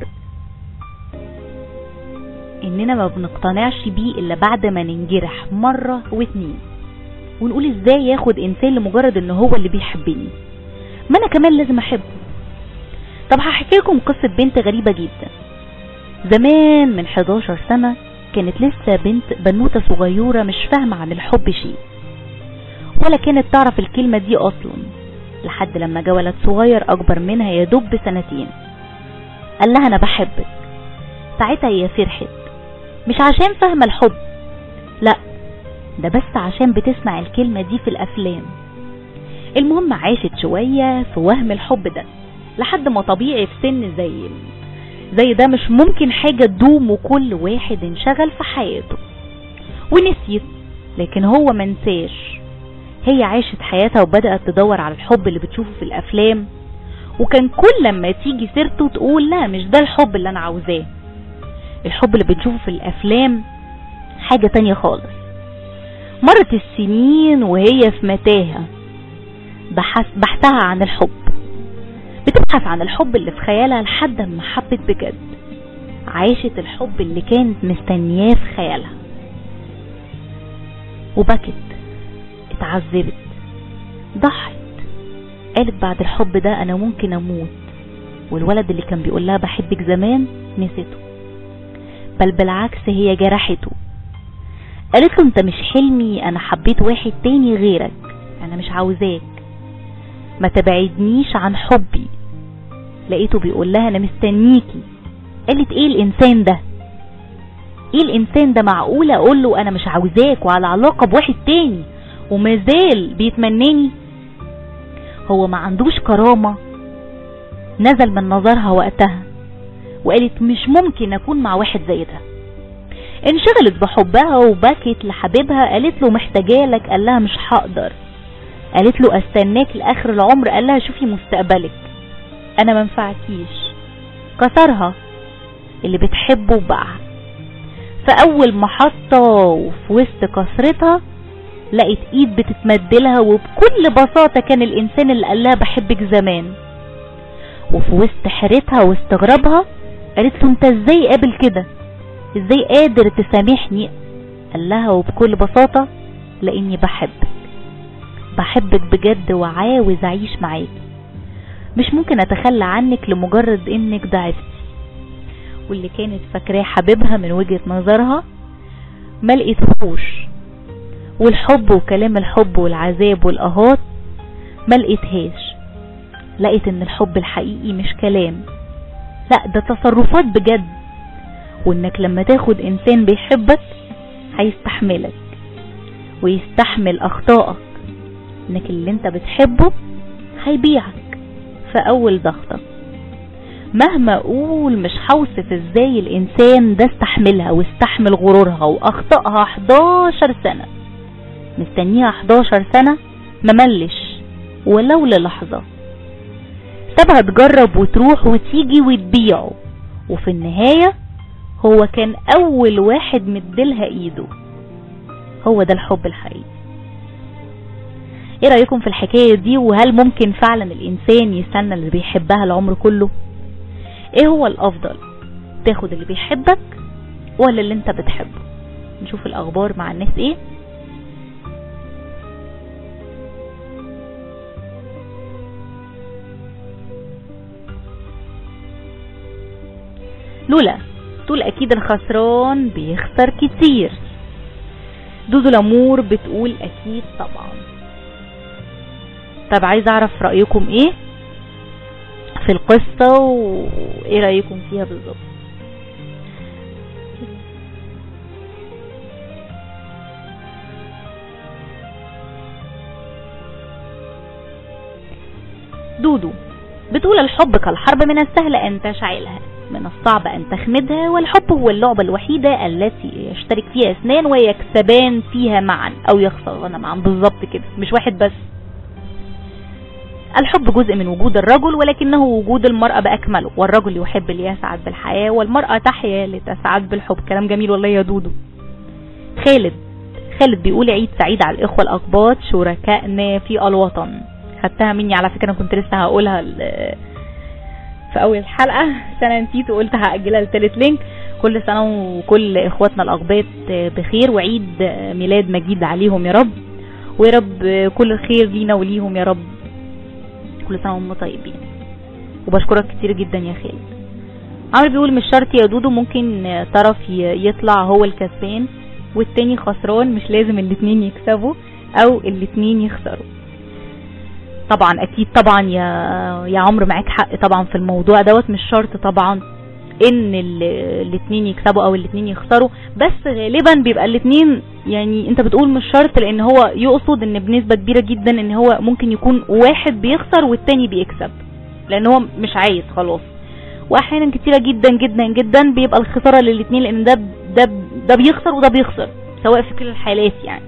اننا ما بنقتنعش بيه الا بعد ما ننجرح مرة واتنين ونقول ازاي ياخد انسان لمجرد ان هو اللي بيحبني ما انا كمان لازم احبه طب هحكي لكم قصة بنت غريبة جدا زمان من 11 سنة كانت لسه بنت بنوتة صغيرة مش فاهمة عن الحب شيء ولا كانت تعرف الكلمة دي أصلا لحد لما جه ولد صغير أكبر منها يدب بسنتين قال لها أنا بحبك ساعتها هي فرحت مش عشان فاهمة الحب لا ده بس عشان بتسمع الكلمة دي في الأفلام المهم عاشت شوية في وهم الحب ده لحد ما طبيعي في سن زي زي ده مش ممكن حاجة تدوم وكل واحد انشغل في حياته ونسيت لكن هو منساش هي عاشت حياتها وبدأت تدور على الحب اللي بتشوفه في الأفلام وكان كل لما تيجي سيرته تقول لا مش ده الحب اللي أنا عاوزاه الحب اللي بنشوفه في الأفلام حاجة تانية خالص مرت السنين وهي في متاهة بحث بحثها عن الحب بتبحث عن الحب اللي في خيالها لحد ما حبت بجد عاشت الحب اللي كانت مستنياه في خيالها وبكت اتعذبت ضحت قالت بعد الحب ده انا ممكن اموت والولد اللي كان بيقول لها بحبك زمان نسيته بل بالعكس هي جرحته قالت له انت مش حلمي انا حبيت واحد تاني غيرك انا مش عاوزاك ما تبعدنيش عن حبي لقيته بيقول لها انا مستنيكي قالت ايه الانسان ده ايه الانسان ده معقولة اقول له انا مش عاوزاك وعلى علاقة بواحد تاني ومازال بيتمناني هو ما عندوش كرامة نزل من نظرها وقتها وقالت مش ممكن اكون مع واحد زي ده انشغلت بحبها وبكت لحبيبها قالت له محتاجالك قال لها مش هقدر قالت له استناك لاخر العمر قال لها شوفي مستقبلك انا منفعكيش كسرها اللي بتحبه باعها فاول محطة وفي وسط كسرتها لقيت ايد بتتمدلها وبكل بساطة كان الانسان اللي قال لها بحبك زمان وفي وسط حيرتها واستغرابها قالت له انت ازاي قابل كده ازاي قادر تسامحني قال لها وبكل بساطة لاني بحبك بحبك بجد وعاوز اعيش معاك مش ممكن اتخلى عنك لمجرد انك ضعفتي واللي كانت فاكراه حبيبها من وجهة نظرها ما لقيتهوش والحب وكلام الحب والعذاب والاهات ما لقيتهاش لقيت ان الحب الحقيقي مش كلام لا ده تصرفات بجد وانك لما تاخد انسان بيحبك هيستحملك ويستحمل اخطائك انك اللي انت بتحبه هيبيعك في اول ضغطة مهما اقول مش هوصف ازاي الانسان ده استحملها واستحمل غرورها واخطائها 11 سنة مستنيها 11 سنة مملش ولو للحظة سابها تجرب وتروح وتيجي وتبيعه وفي النهاية هو كان أول واحد مديلها إيده هو ده الحب الحقيقي ايه رأيكم في الحكاية دي وهل ممكن فعلا الإنسان يستنى اللي بيحبها العمر كله ايه هو الأفضل تاخد اللي بيحبك ولا اللي انت بتحبه نشوف الأخبار مع الناس ايه لولا تقول اكيد الخسران بيخسر كتير دودو لامور بتقول اكيد طبعا طب عايز اعرف رأيكم ايه في القصة وايه رأيكم فيها بالظبط دودو بتقول الحب كالحرب من السهل أن تشعلها من الصعب أن تخمدها والحب هو اللعبة الوحيدة التي يشترك فيها اثنان ويكسبان فيها معا أو يخسران معا بالظبط كده مش واحد بس الحب جزء من وجود الرجل ولكنه وجود المرأة بأكمله والرجل يحب ليسعد بالحياة والمرأة تحيا لتسعد بالحب كلام جميل والله يا دودو خالد خالد بيقول عيد سعيد على الإخوة الأقباط شركائنا في الوطن خدتها مني على فكرة أنا كنت لسه هقولها ال- في أول الحلقة بس أنا نسيت وقلت هأجلها لتالت لينك كل سنة وكل إخواتنا الأقباط بخير وعيد ميلاد مجيد عليهم يا رب ويا رب كل الخير لينا وليهم يا رب كل سنة وهم طيبين وبشكرك كتير جدا يا خالد عمرو بيقول مش شرط يا دودو ممكن طرف ي- يطلع هو الكسبان والتاني خسران مش لازم الاتنين يكسبوا او الاتنين يخسروا طبعا اكيد طبعا يا يا عمرو معاك حق طبعا في الموضوع دوت مش شرط طبعا ان ال- الاتنين يكسبوا او الاتنين يخسروا بس غالبا بيبقى الاتنين يعني انت بتقول مش شرط لان هو يقصد ان بنسبة كبيرة جدا ان هو ممكن يكون واحد بيخسر والتاني بيكسب لان هو مش عايز خلاص واحيانا كتيرة جدا جدا جدا بيبقى الخسارة للاتنين لان ده ده ده بيخسر وده بيخسر سواء في كل الحالات يعني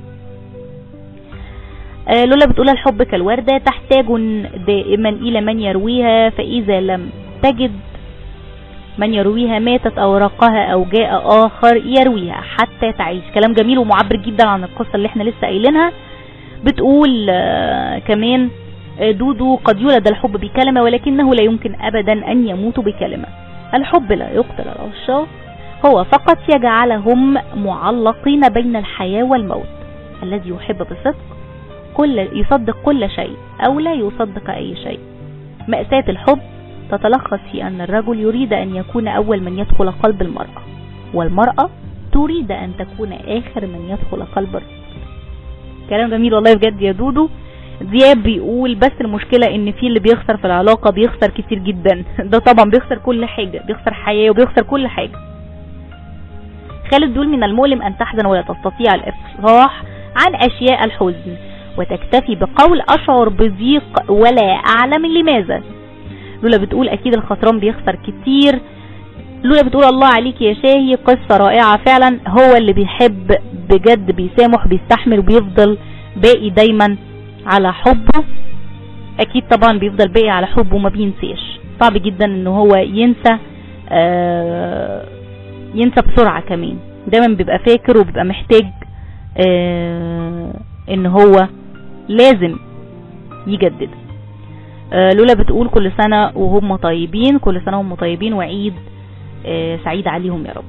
آه، لولا بتقول الحب كالوردة تحتاج دائما إلى من يرويها فإذا لم تجد من يرويها ماتت أوراقها أو جاء آخر يرويها حتى تعيش كلام جميل ومعبر جدا عن القصة اللي احنا لسه قايلينها بتقول آه، كمان آه، دودو قد يولد الحب بكلمة ولكنه لا يمكن أبدا أن يموت بكلمة الحب لا يقتل العشاق هو فقط يجعلهم معلقين بين الحياة والموت الذي يحب بصدق كل يصدق كل شيء أو لا يصدق أي شيء مأساة الحب تتلخص في أن الرجل يريد أن يكون أول من يدخل قلب المرأة والمرأة تريد أن تكون آخر من يدخل قلب الرجل كلام جميل والله بجد يا دودو دياب بيقول بس المشكلة ان في اللي بيخسر في العلاقة بيخسر كتير جدا ده طبعا بيخسر كل حاجة بيخسر حياة وبيخسر كل حاجة خالد بيقول من المؤلم ان تحزن ولا تستطيع الافصاح عن اشياء الحزن وتكتفي بقول اشعر بضيق ولا اعلم لماذا لولا بتقول اكيد الخسران بيخسر كتير لولا بتقول الله عليك يا شاهي قصة رائعة فعلا هو اللي بيحب بجد بيسامح بيستحمل وبيفضل باقي دايما على حبه اكيد طبعا بيفضل باقي على حبه وما بينساش صعب جدا ان هو ينسى آه ينسى بسرعة كمان دايما بيبقى فاكر وبيبقى محتاج آه ان هو لازم يجدد آه لولا بتقول كل سنة وهم طيبين كل سنة وهم طيبين وعيد آه سعيد عليهم يا رب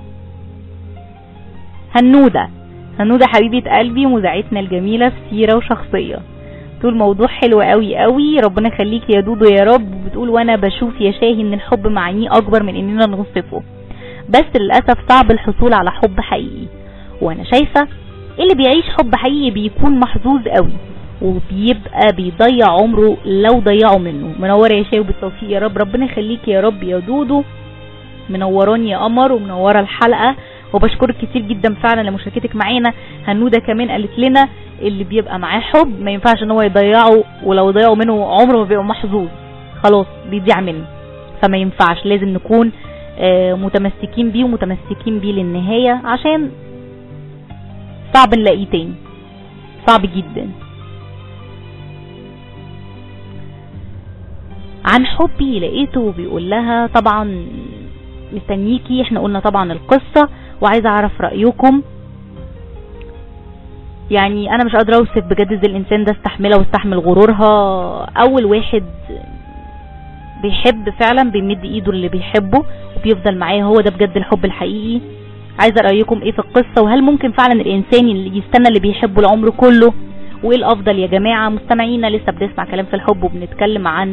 هنودة هنودة حبيبة قلبي مذاعتنا الجميلة في سيرة وشخصية تقول موضوع حلو قوي قوي ربنا يخليك يا دودو يا رب بتقول وانا بشوف يا شاهي ان الحب معانيه اكبر من اننا نوصفه بس للأسف صعب الحصول على حب حقيقي وانا شايفة اللي بيعيش حب حقيقي بيكون محظوظ قوي وبيبقى بيضيع عمره لو ضيعه منه منورة يا شاي بالتوفيق يا رب ربنا يخليك يا رب يا دودو منوراني يا قمر ومنورة الحلقة وبشكرك كتير جدا فعلا لمشاركتك معانا هنودة كمان قالت لنا اللي بيبقى معاه حب ما ينفعش ان هو يضيعه ولو ضيعه منه عمره ما بيبقى محظوظ خلاص بيضيع منه فما ينفعش لازم نكون آه، متمسكين بيه ومتمسكين بيه للنهاية عشان صعب نلاقيه تاني صعب جدا عن حبي لقيته بيقول لها طبعا مستنيكي احنا قلنا طبعا القصة وعايزة اعرف رأيكم يعني انا مش قادرة اوصف بجد ازاي الانسان ده استحملها واستحمل غرورها اول واحد بيحب فعلا بيمد ايده اللي بيحبه وبيفضل معاه هو ده بجد الحب الحقيقي عايزه رايكم ايه في القصه وهل ممكن فعلا الانسان اللي يستنى اللي بيحبه العمر كله وايه الافضل يا جماعه مستمعينا لسه بنسمع كلام في الحب وبنتكلم عن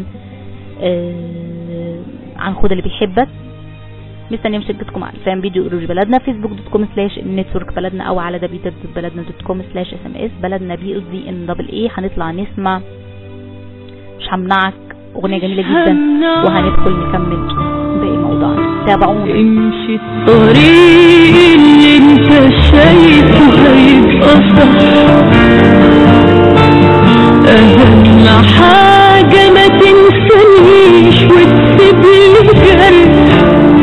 آه عن خد اللي بيحبك مستنيه مشاركتكم على الفان فيديو قروش بلدنا فيسبوك دوت كوم سلاش نتورك بلدنا او على دبيتر بلدنا دوت كوم سلاش اس ام اس بلدنا بي اس دي ان دبل ايه هنطلع نسمع مش همنعك اغنيه جميله جدا وهندخل نكمل باقي موضوعنا تابعونا امشي الطريق اللي انت شايفه هيبقى صح اهم حاجة ما تنسانيش وتسيب لي جرح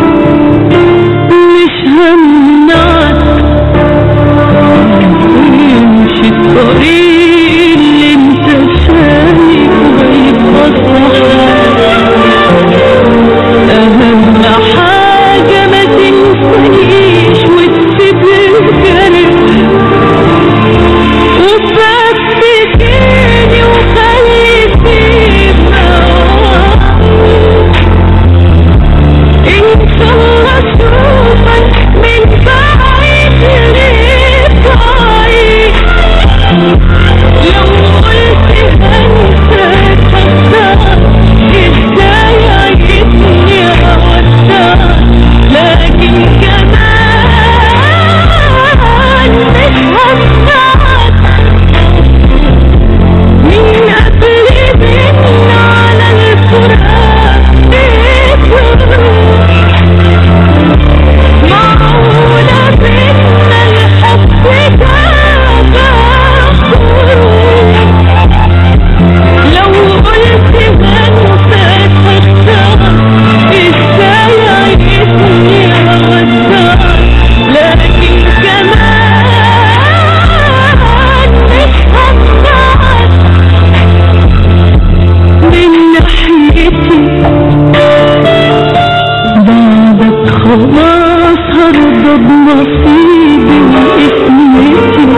مش همنعك امشي الطريق اللي انت شايفه هيبقى صح أهم حاجة ما تنسانيش وتسيب الجرح وتفتكرني وخليتي إن شاء الله أشوفك من بعيد لبعيد لو قلت هنساك هختار ازاي عايزني اودعك لكن كمان مش همنعك من قبل منا على الفراق معقولة بينا الحب ده لو قلت هنساك هختار ازاي عايزني اودعك لكن كمان مش همنعك من ناحيتي بعدك خلاص هرضى بنصيبي واسمتي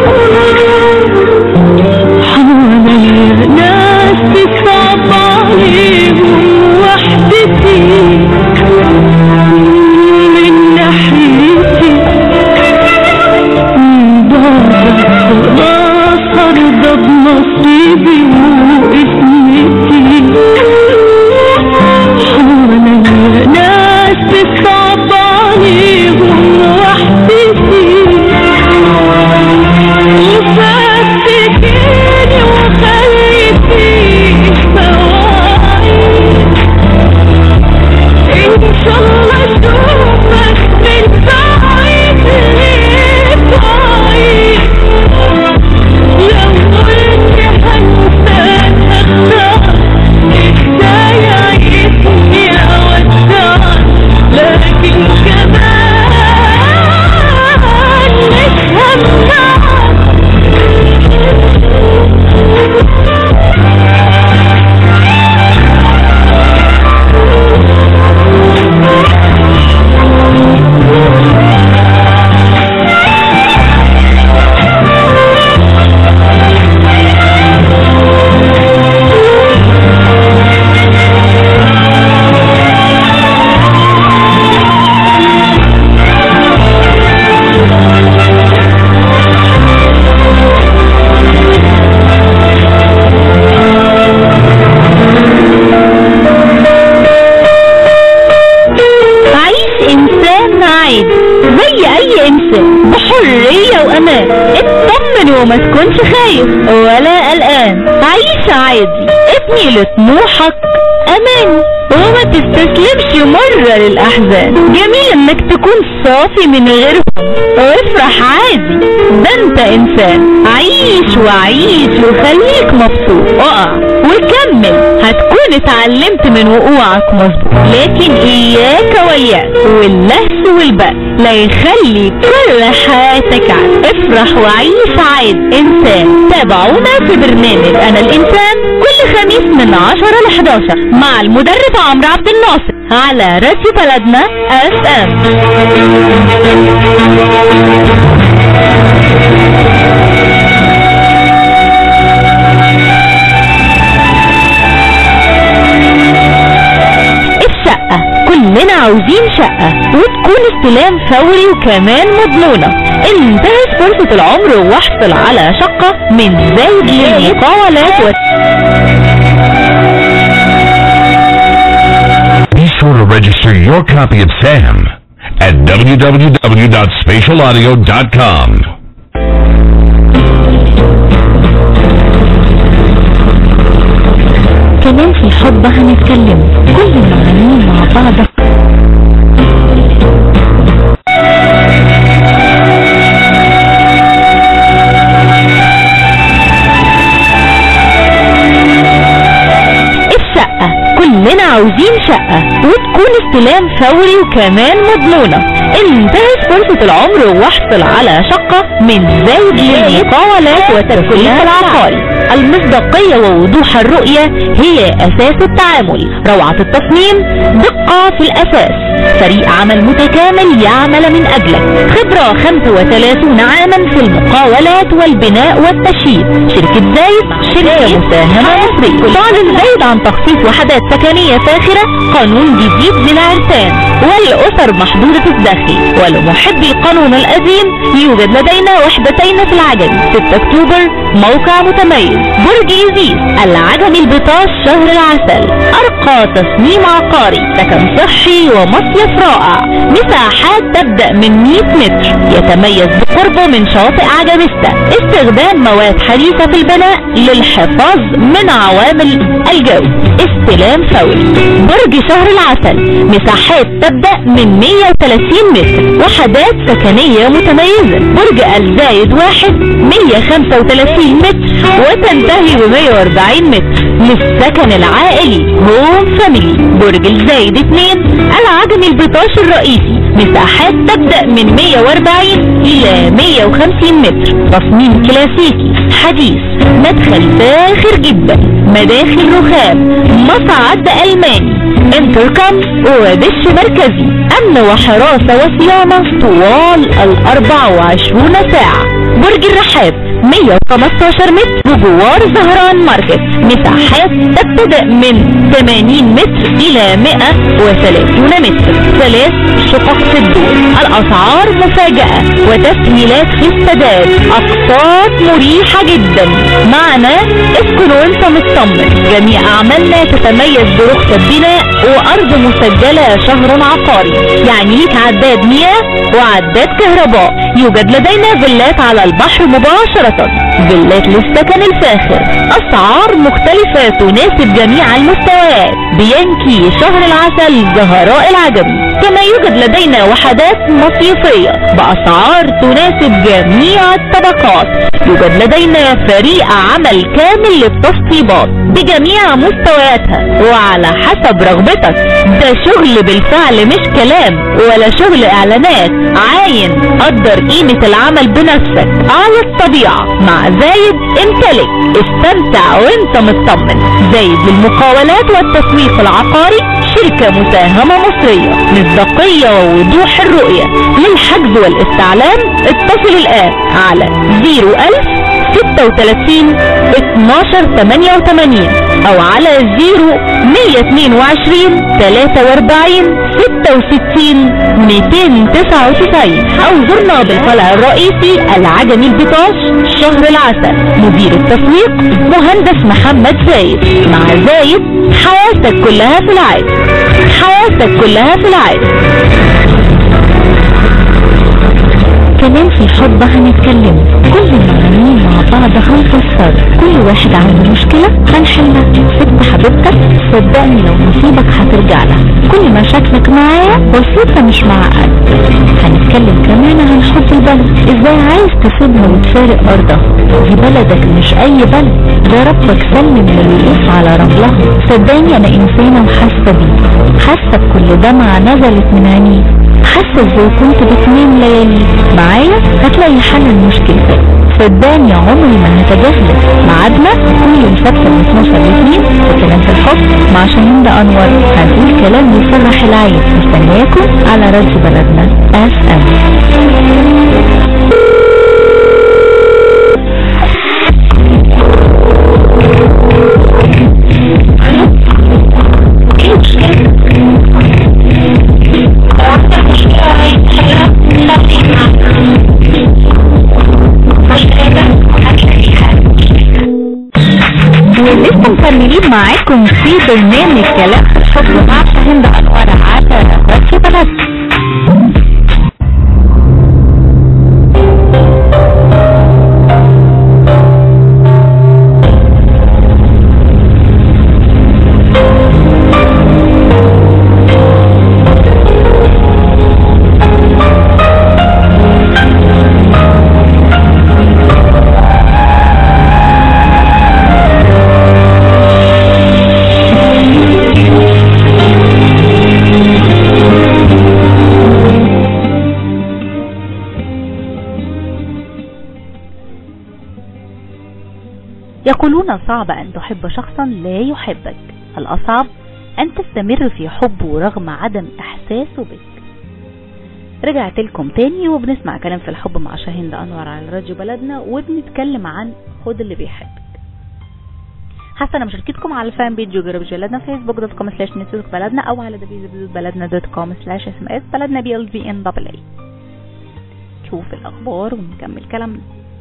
حواليا ناس تصعب عليهم وحدتي من ناحيتي بعدك خلاص هرضى بنصيبي واسمتي حواليا ناس تصعب عليهم وحدتي وفتكيني وخليتي مواعيد إن شاء الله أشوفك من بعيد لبعيد لو قلت هنساك هختار ازاي عايزني اودعك لكن كمان مش همنعك عيش انسان عادي زي اي انسان بحرية وامان اطمن وما تكونش خايف ولا قلقان عيش عادي ابني لطموحك امان وما تستسلمش مرة للاحزان جميل انك تكون صافي من غيرهم وافرح عادي ده انت انسان عيش وعيش وخليك مبسوط اقع وكمل هتكون اتعلمت من وقوعك مظبوط لكن اياك واليأس واللهس والبأس لا يخلي كل حياتك عاد افرح وعيش عاد انسان تابعونا في برنامج انا الانسان كل كل خميس من 10 ل 11 مع المدرب عمرو عبد الناصر على راديو بلدنا اف ام الشقة كلنا عاوزين شقة وتكون استلام فوري وكمان مضمونة انتهز فرصة العمر واحصل على شقة من زايد للمقاولات و... Be sure to register your copy of SAM at www.spatialaudio.com. كمان في الحب هنتكلم كل المعنيين مع بعض الشقة كلنا عاوزين شقة وتكون استلام فوري وكمان مضمونة انتهز فرصة العمر واحصل على شقة من زايد للمقاولات وتسويق العقاري المصداقية ووضوح الرؤية هي أساس التعامل روعة التصميم دقة في الأساس فريق عمل متكامل يعمل من أجلك خبرة 35 عاما في المقاولات والبناء والتشييد شركة زايد شركة مساهمة مصرية تعلن زايد عن تخصيص وحدات سكنية فاخرة قانون جديد للعرسان والأسر محدودة الدخل ولمحبي القانون القديم يوجد لدينا وحدتين في العجمي 6 أكتوبر موقع متميز برج إيزيس العجمي البطاش شهر العسل أرقى تصميم عقاري سكن صحي ومصيف رائع مساحات تبدأ من 100 متر يتميز بقربه من شاطئ عجميستا استخدام مواد حديثة في البناء للحفاظ من عوامل الجو استلام فوري برج شهر العسل مساحات تبدأ من 130 متر وحدات سكنية متميزة برج الزايد واحد 135 متر وتنتهي ب 140 متر للسكن العائلي هوم فاميلي برج الزايد 2 العجمي البطاش الرئيسي مساحات تبدأ من 140 إلى 150 متر تصميم كلاسيكي حديث مدخل فاخر جدا مداخل رخام مصعد ألماني انتركم ودش مركزي أمن وحراسة وصيانة طوال ال 24 ساعة برج الرحاب 115 متر بجوار زهران ماركت مساحات تبتدأ من 80 متر إلى 130 متر ثلاث شقق في الدور الأسعار مفاجأة وتسهيلات في السداد أقساط مريحة جدا معنا اسكن وانت مطمن جميع أعمالنا تتميز برخصة بناء وأرض مسجلة شهر عقاري يعني ليك عداد مياه وعداد كهرباء يوجد لدينا فيلات على البحر مباشرة فيلات للسكن الفاخر أسعار مختلفة تناسب جميع المستويات بينكي شهر العسل زهراء العجمي كما يوجد لدينا وحدات مصيفية بأسعار تناسب جميع الطبقات يوجد لدينا فريق عمل كامل للتسطيبات بجميع مستوياتها وعلى حسب رغبتك ده شغل بالفعل مش كلام ولا شغل اعلانات عاين قدر قيمة العمل بنفسك على الطبيعة مع زايد امتلك استمتع وانت مطمن زايد للمقاولات والتسويق العقاري شركة مساهمة مصرية مصداقية ووضوح الرؤية للحجز والاستعلام اتصل الآن على 01000 36 12 88 او على 0 122 43 66 299 او زرنا بالقلع الرئيسي العجمي البطاش شهر العسل مدير التسويق مهندس محمد زايد مع زايد حياتك كلها في العادي حياتك كلها في العادي كمان في الحب هنتكلم كل المعنيين مع بعض هنفسر كل واحد عنده مشكلة هنحلها ست حبيبتك صدقني لو نصيبك هترجع لها كل مشاكلك معايا بسيطة مش معقد هنتكلم كمان عن حب البلد ازاي عايز تسيبها وتفارق ارضها دي بلدك مش اي بلد ده ربك سلم للوقوف على رملها صدقني انا انسانة وحاسة بيه حاسة بكل دمعة نزلت من عينيه حاسة ازاي كنت بتنام ليالي معايا هتلاقي حل المشكلة صدقني عمري ما هتجاهلك ميعادنا كل يوم سبت من 12 ل 2 في كلام في الحب مع شاهين ده انور هنقول كلام يفرح العين مستنياكم على راديو بلدنا اف ام ولسه مكملين معاكم في برنامج كلام في الحب مع شاهين ده انور على راديو بلدنا يقولون صعب أن تحب شخصا لا يحبك الأصعب أن تستمر في حبه رغم عدم إحساسه بك رجعت لكم تاني وبنسمع كلام في الحب مع شاهين ده أنور على راديو بلدنا وبنتكلم عن خد اللي بيحبك حسنا مشاركتكم على الفان بيج جوجل بلدنا فيسبوك دوت كوم سلاش نتورك بلدنا او على بلدنا دوت كوم سلاش اس ام اس بلدنا بي ال في ان دبل اي نشوف الاخبار ونكمل كلامنا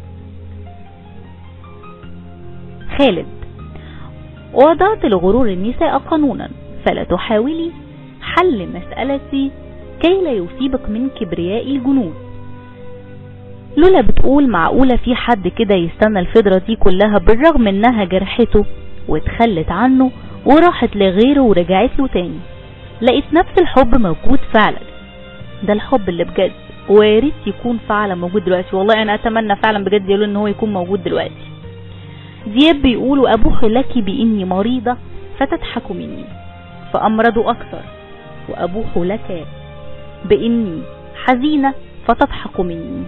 خالد وضعت لغرور النساء قانونا فلا تحاولي حل مسألتي كي لا يصيبك من كبرياء الجنون لولا بتقول معقولة في حد كده يستنى الفدرة دي كلها بالرغم انها جرحته واتخلت عنه وراحت لغيره ورجعت له تاني لقيت نفس الحب موجود فعلا ده الحب اللي بجد وياريت يكون فعلا موجود دلوقتي والله انا اتمنى فعلا بجد يقولوا ان هو يكون موجود دلوقتي دياب بيقول أبوح لك بإني مريضة فتضحك مني فأمرض أكثر وأبوح لك بإني حزينة فتضحك مني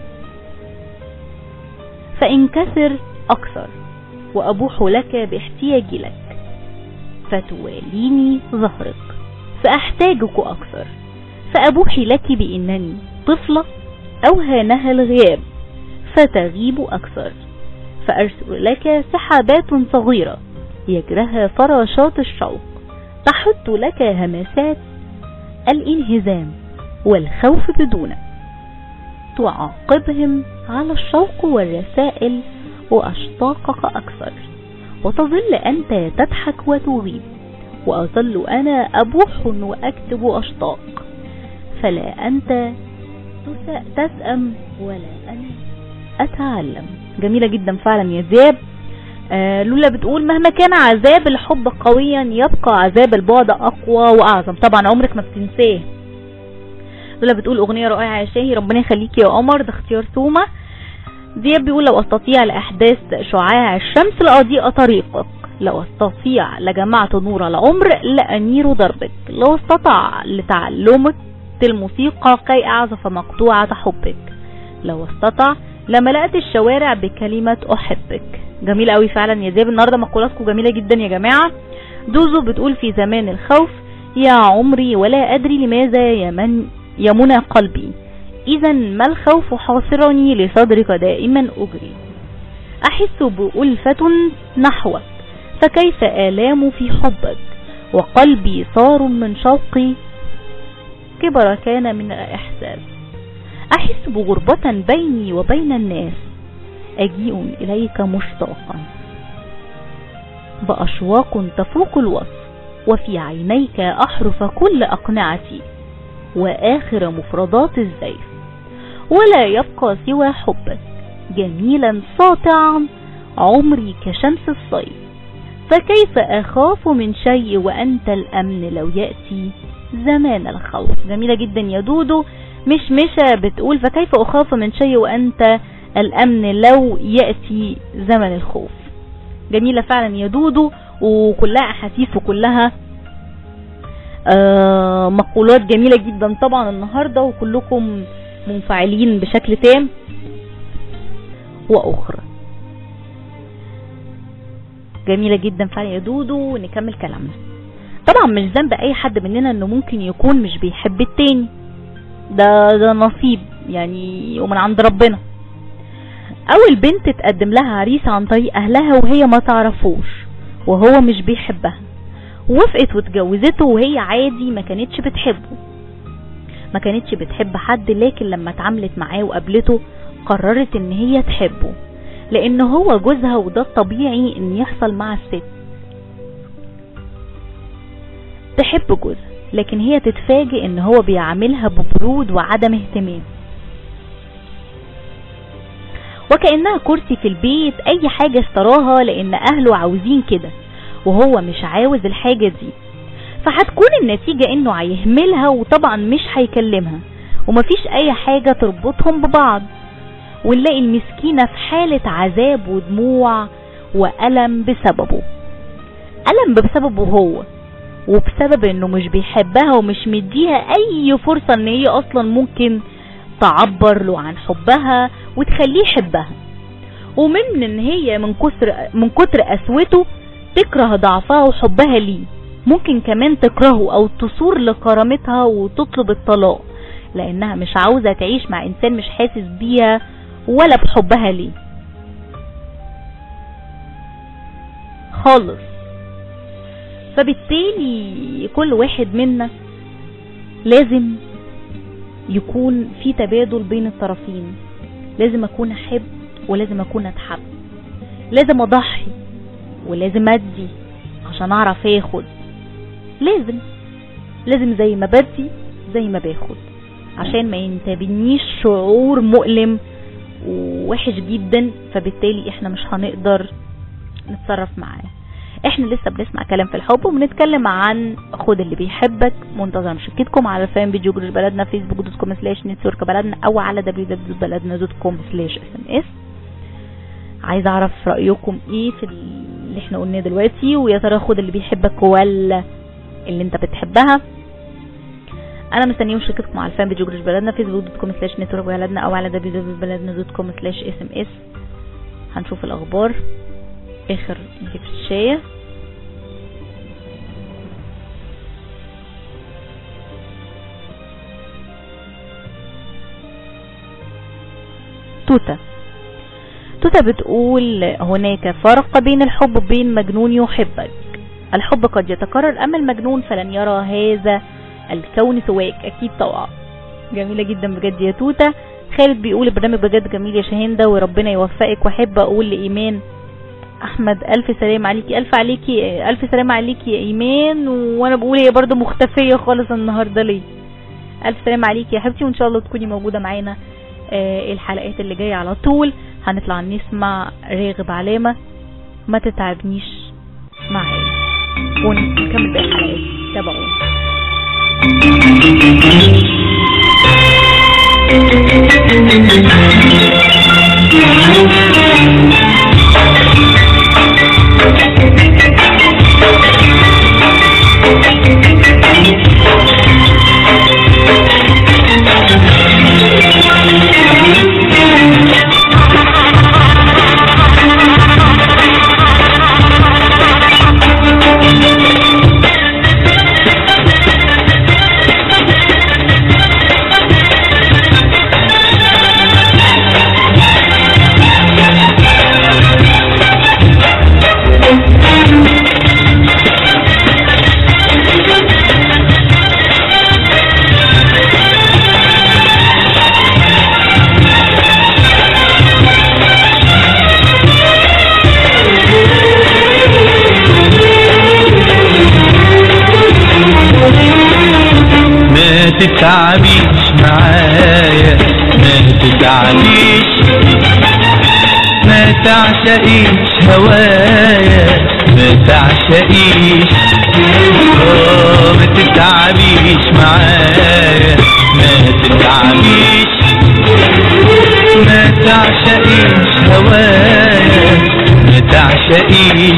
فانكسر أكثر وأبوح لك باحتياجي لك فتواليني ظهرك فأحتاجك أكثر فأبوحي لك بإنني طفلة أو هانها الغياب فتغيب أكثر فأرسل لك سحابات صغيرة يجرها فراشات الشوق تحط لك همسات الانهزام والخوف بدونه تعاقبهم على الشوق والرسائل وأشتاقك أكثر وتظل أنت تضحك وتغيب وأظل أنا أبوح وأكتب أشتاق فلا أنت تسأم ولا أنا أتعلم جميلة جدا فعلا يا زياب آه لولا بتقول مهما كان عذاب الحب قويا يبقى عذاب البعد أقوى وأعظم طبعا عمرك ما بتنساه لولا بتقول أغنية رائعة يا شاهي ربنا يخليك يا قمر ده اختيار سومة دياب بيقول لو أستطيع لأحداث شعاع الشمس لأضيء طريقك لو استطيع لجمعت نور العمر لأنير دربك لو استطاع لتعلمك الموسيقى كي أعزف مقطوعة حبك لو استطاع لملأت الشوارع بكلمة أحبك جميل قوي فعلا يا زياب النهاردة مقولاتكم جميلة جدا يا جماعة دوزو بتقول في زمان الخوف يا عمري ولا أدري لماذا يمن يمنى قلبي إذا ما الخوف حاصرني لصدرك دائما أجري أحس بألفة نحوك فكيف آلام في حبك وقلبي صار من شوقي كبر كان من الإحساس أحس بغربة بيني وبين الناس أجيء إليك مشتاقا بأشواق تفوق الوصف وفي عينيك أحرف كل أقنعتي وآخر مفردات الزيف ولا يبقى سوى حبك جميلا ساطعا عمري كشمس الصيف فكيف أخاف من شيء وأنت الأمن لو يأتي زمان الخوف جميلة جدا يا دودو مش مشى بتقول فكيف أخاف من شيء وأنت الأمن لو يأتي زمن الخوف جميلة فعلا يا دودو وكلها أحاسيس وكلها آه مقولات جميلة جدا طبعا النهاردة وكلكم منفعلين بشكل تام وأخرى جميلة جدا فعلا يا دودو ونكمل كلامنا طبعا مش ذنب اي حد مننا انه ممكن يكون مش بيحب التاني ده ده نصيب يعني ومن عند ربنا او البنت تقدم لها عريس عن طريق اهلها وهي ما تعرفوش وهو مش بيحبها وافقت واتجوزته وهي عادي ما كانتش بتحبه ما كانتش بتحب حد لكن لما اتعاملت معاه وقابلته قررت ان هي تحبه لان هو جوزها وده الطبيعي ان يحصل مع الست تحب جوزها لكن هي تتفاجئ ان هو بيعاملها ببرود وعدم اهتمام وكأنها كرسي في البيت اي حاجة اشتراها لان اهله عاوزين كده وهو مش عاوز الحاجة دي فهتكون النتيجة انه هيهملها وطبعا مش هيكلمها ومفيش اي حاجة تربطهم ببعض ونلاقي المسكينة في حالة عذاب ودموع وألم بسببه ألم بسببه هو وبسبب انه مش بيحبها ومش مديها اي فرصة ان هي اصلا ممكن تعبر له عن حبها وتخليه يحبها ومن ان هي من كتر من كتر قسوته تكره ضعفها وحبها ليه ممكن كمان تكرهه او تصور لكرامتها وتطلب الطلاق لانها مش عاوزة تعيش مع انسان مش حاسس بيها ولا بحبها ليه خالص فبالتالي كل واحد منا لازم يكون في تبادل بين الطرفين لازم اكون احب ولازم اكون اتحب لازم اضحي ولازم ادي عشان اعرف اخد لازم لازم زي ما بدي زي ما باخد عشان ما ينتابنيش شعور مؤلم ووحش جدا فبالتالي احنا مش هنقدر نتصرف معاه احنا لسه بنسمع كلام في الحب وبنتكلم عن خد اللي بيحبك منتظر مشاركتكم على فان بيج جروج بلدنا فيسبوك دوت كوم سلاش نتورك بلدنا او على www.بلدنا دوت كوم سلاش اس ام اس عايز اعرف رايكم ايه في اللي احنا قلناه دلوقتي ويا ترى خد اللي بيحبك ولا اللي انت بتحبها انا مستنيه مشاركتكم على الفان بيج جروج بلدنا فيسبوك دوت كوم سلاش نتورك بلدنا او على www.بلدنا دوت كوم سلاش اس ام اس هنشوف الاخبار اخر الشاية توتا توتا بتقول هناك فرق بين الحب وبين مجنون يحبك الحب قد يتكرر اما المجنون فلن يرى هذا الكون سواك اكيد طبعا جميلة جدا بجد يا توتا خالد بيقول البرنامج بجد جميل يا شاهندة وربنا يوفقك واحب اقول لايمان احمد الف سلام عليكي الف عليكي الف سلام عليكي يا ايمان وانا بقول هي برضو مختفية خالص النهاردة ليه الف سلام عليكي يا حبيبتي وان شاء الله تكوني موجودة معانا آه الحلقات اللي جاية على طول هنطلع نسمع راغب علامة ما تتعبنيش معايا ونكمل باقي الحلقات تابعونا ما تتعبيش معايا ما تتعبيش ما تعشقيش هوايا ما تعشقيش آه، ما تتعبيش معايا ما تتعبيش ما تعشقيش هوايا ما تعشقيش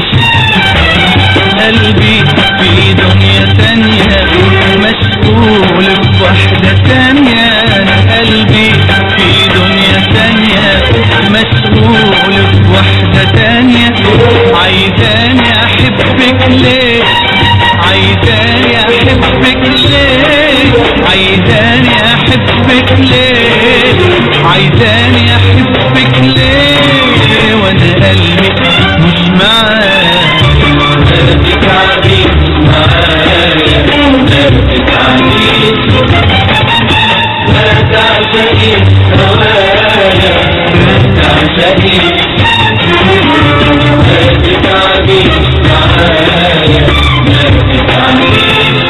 قلبي في دنيا تانية مشغول بوحدة تانية قلبي في دنيا تانية مشغول بوحدة تانية عايزاني احبك ليه عايزاني احبك ليه وانا قلبي مش معاك ما تتعبيش معايا ما تتعبيش ما تعشقيش هوايا ما تعشقيش ما تتعبيش معايا ما تتعبيش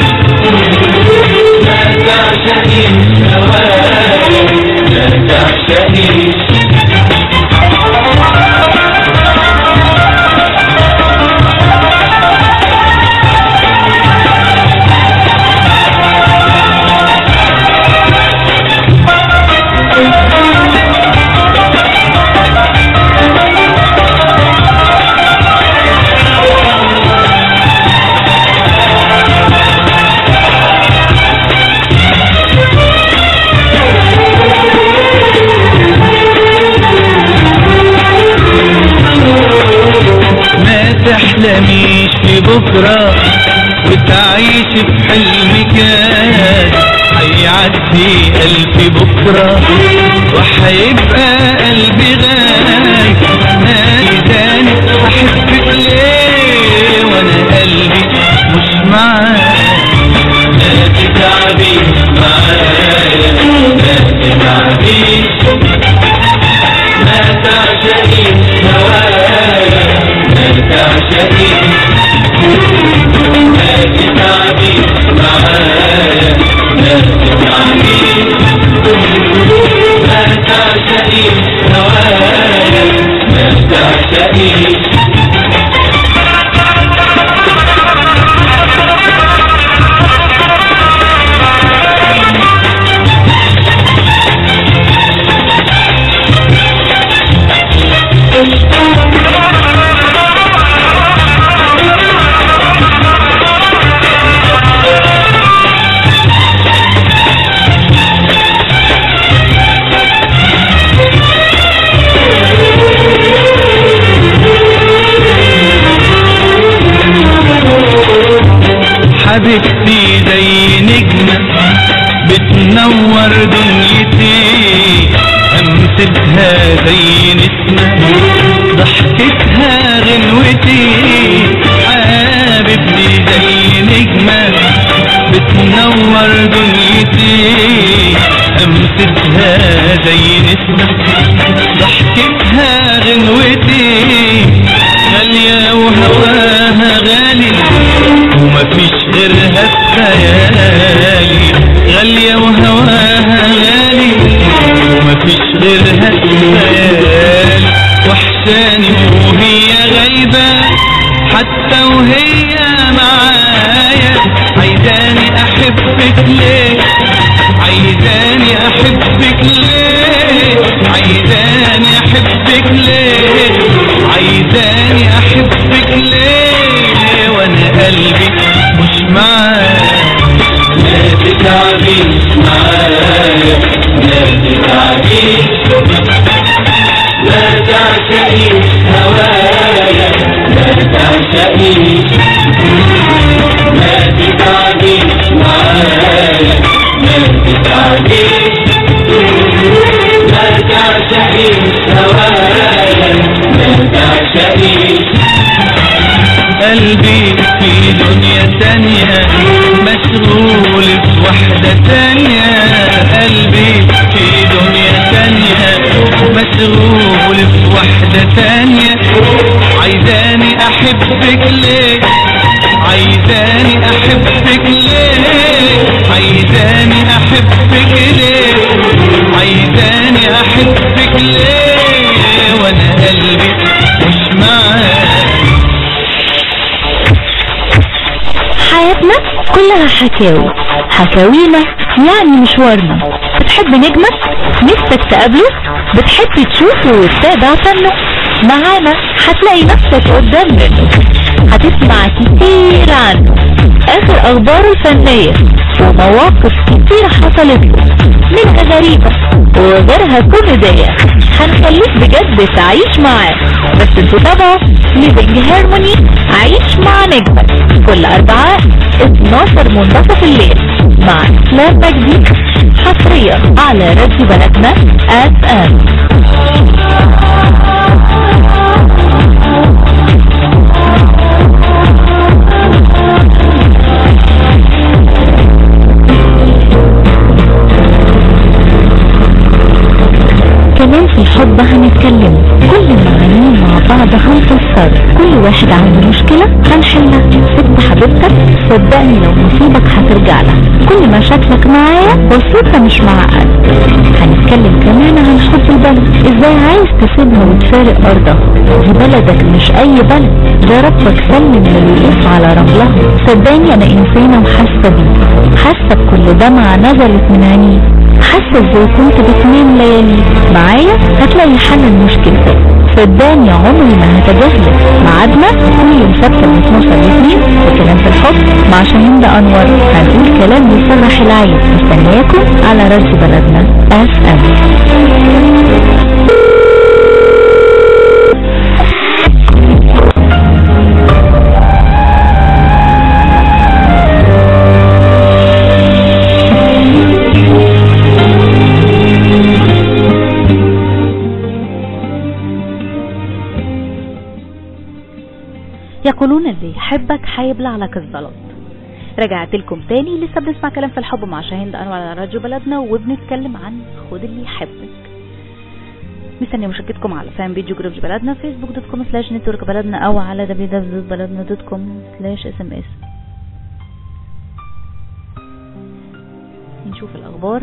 ما تعشقيش هوايا ما تعشقيش ما تحلميش في بكرة وتعيش في حلم كان هيعدي ألف بكرة وهيبقى قلبي غاي عايزاني أحبك ليه وأنا قلبي مش معاك ما تتعبيش معايا ما تتعبيش ما تعشقيش هوايا ما تعشقيش ما تتعبيش معايا ما تتعبيش ما تعشقيش هوايا ما تعشقيش حبيبتي زي نجمة بتنور دنيتي أمسكها زي نسمة ضحكتها غنوتي حبيبتي زي نجمة بتنور دنيتي أمسكها زي نسمة ضحكتها غنوتي غالية وهواها غالي ومفيش غيرها الخيالي غالية وهواها غالي ومفيش غيرها الخيال وحشاني وهي غايبة حتى وهي معايا عايزاني احبك ليه عايزاني احبك ليه عايزاني احبك ليه عايزاني احبك ليه وانا قلبي مش معاك ما تتعبيش معايا ما تتعبيش ما تعشقيش هوايا ما تعشقيش ما تتعبيش معايا ما تتعبيش ما تعشقيش هوايا ما تعشقيش قلبي في دنيا تانية مشغول في وحدة تانية قلبي في دنيا تانية مشغول في وحدة تانية عايزاني احبك ليه عايزاني احبك ليه عايزاني احبك ليه عايزاني احبك ليه وانا قلبي مش معاك حياتنا كلها حكاوي حكاوينا يعني مشوارنا بتحب نجمك نفسك تقابله بتحب تشوفه وتتابع فنه معانا هتلاقي نفسك قدام منه هتسمع كتير عنه اخر اخباره الفنية ومواقف كتير حصلت له منها غريبة وغيرها كوميدية هنخليك بجد تعيش معاه بس انتوا تابعوا ليفنج هارموني عيش مع نجمك كل اربعاء 12 منتصف الليل مع اسلام مجدي حصريا على راديو بلدنا اف ام كمان في الحب هنتكلم كل المعانين مع بعض هنفسر كل واحد عنده مشكلة هنحلها ست حبيبتك صدقني لو نصيبك هترجع لها كل مشاكلك معايا بسيطة مش معقد هنتكلم كمان عن حب البلد ازاي عايز تسيبها وتفارق ارضها دي بلدك مش اي بلد ده ربك سلم للوقوف على رملها صدقني انا انسانة وحاسة بيه حاسة بكل دمعة نزلت من عينيه حاسة ازاي كنت بتنام ليالي معايا هتلاقي حل لمشكلتك صدقني عمري ما هتجاهلك ميعادنا كل يوم سبت من 12 ل 2 وكلام في الحب مع شاهين ده انور هنقول كلام يفرح العين مستنياكم على راديو بلدنا اف ام يقولون اللي يحبك هيبلع لك الزلط رجعت لكم تاني لسه بنسمع كلام في الحب مع شاهين ده انور على راديو بلدنا وبنتكلم عن خد اللي يحبك مستني مشاركتكم على فان فيديو جروب بلدنا فيسبوك دوت كوم سلاش نتورك بلدنا او على www.بلدنا دوت كوم سلاش اس ام اس نشوف الاخبار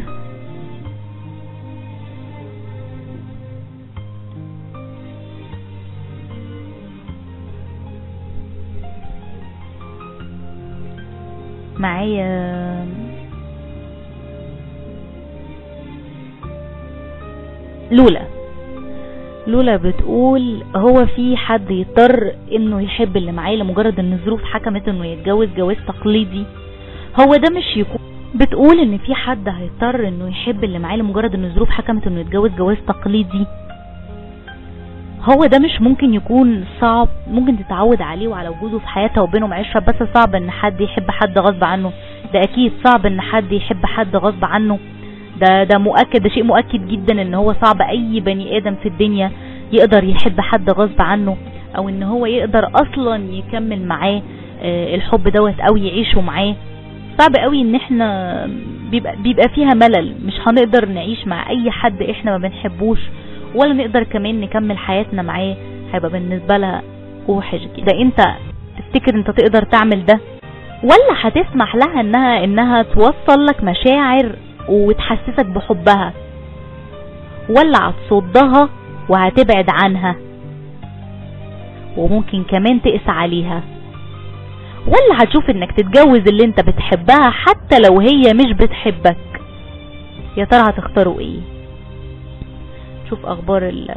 معايا لولا لولا بتقول هو في حد يضطر انه يحب اللي معاه لمجرد ان الظروف حكمت انه يتجوز جواز تقليدي هو ده مش يكون بتقول ان في حد هيضطر انه يحب اللي معاه لمجرد ان الظروف حكمت انه يتجوز جواز تقليدي هو ده مش ممكن يكون صعب ممكن تتعود عليه وعلى وجوده في حياتها وبينهم عشرة بس صعب ان حد يحب حد غصب عنه ده اكيد صعب ان حد يحب حد غصب عنه ده ده مؤكد ده شيء مؤكد جدا ان هو صعب اي بني ادم في الدنيا يقدر يحب حد غصب عنه او ان هو يقدر اصلا يكمل معاه آه، الحب دوت او يعيشه معاه صعب قوي ان احنا بيبقى, بيبقى فيها ملل مش هنقدر نعيش مع اي حد احنا ما بنحبوش ولا نقدر كمان نكمل حياتنا معاه هيبقى بالنسبة لها اوحش جدا انت تفتكر انت تقدر تعمل ده ولا هتسمح لها انها انها توصل لك مشاعر وتحسسك بحبها ولا هتصدها وهتبعد عنها وممكن كمان تقس عليها ولا هتشوف انك تتجوز اللي انت بتحبها حتى لو هي مش بتحبك يا ترى هتختاروا ايه شوف اخبار ال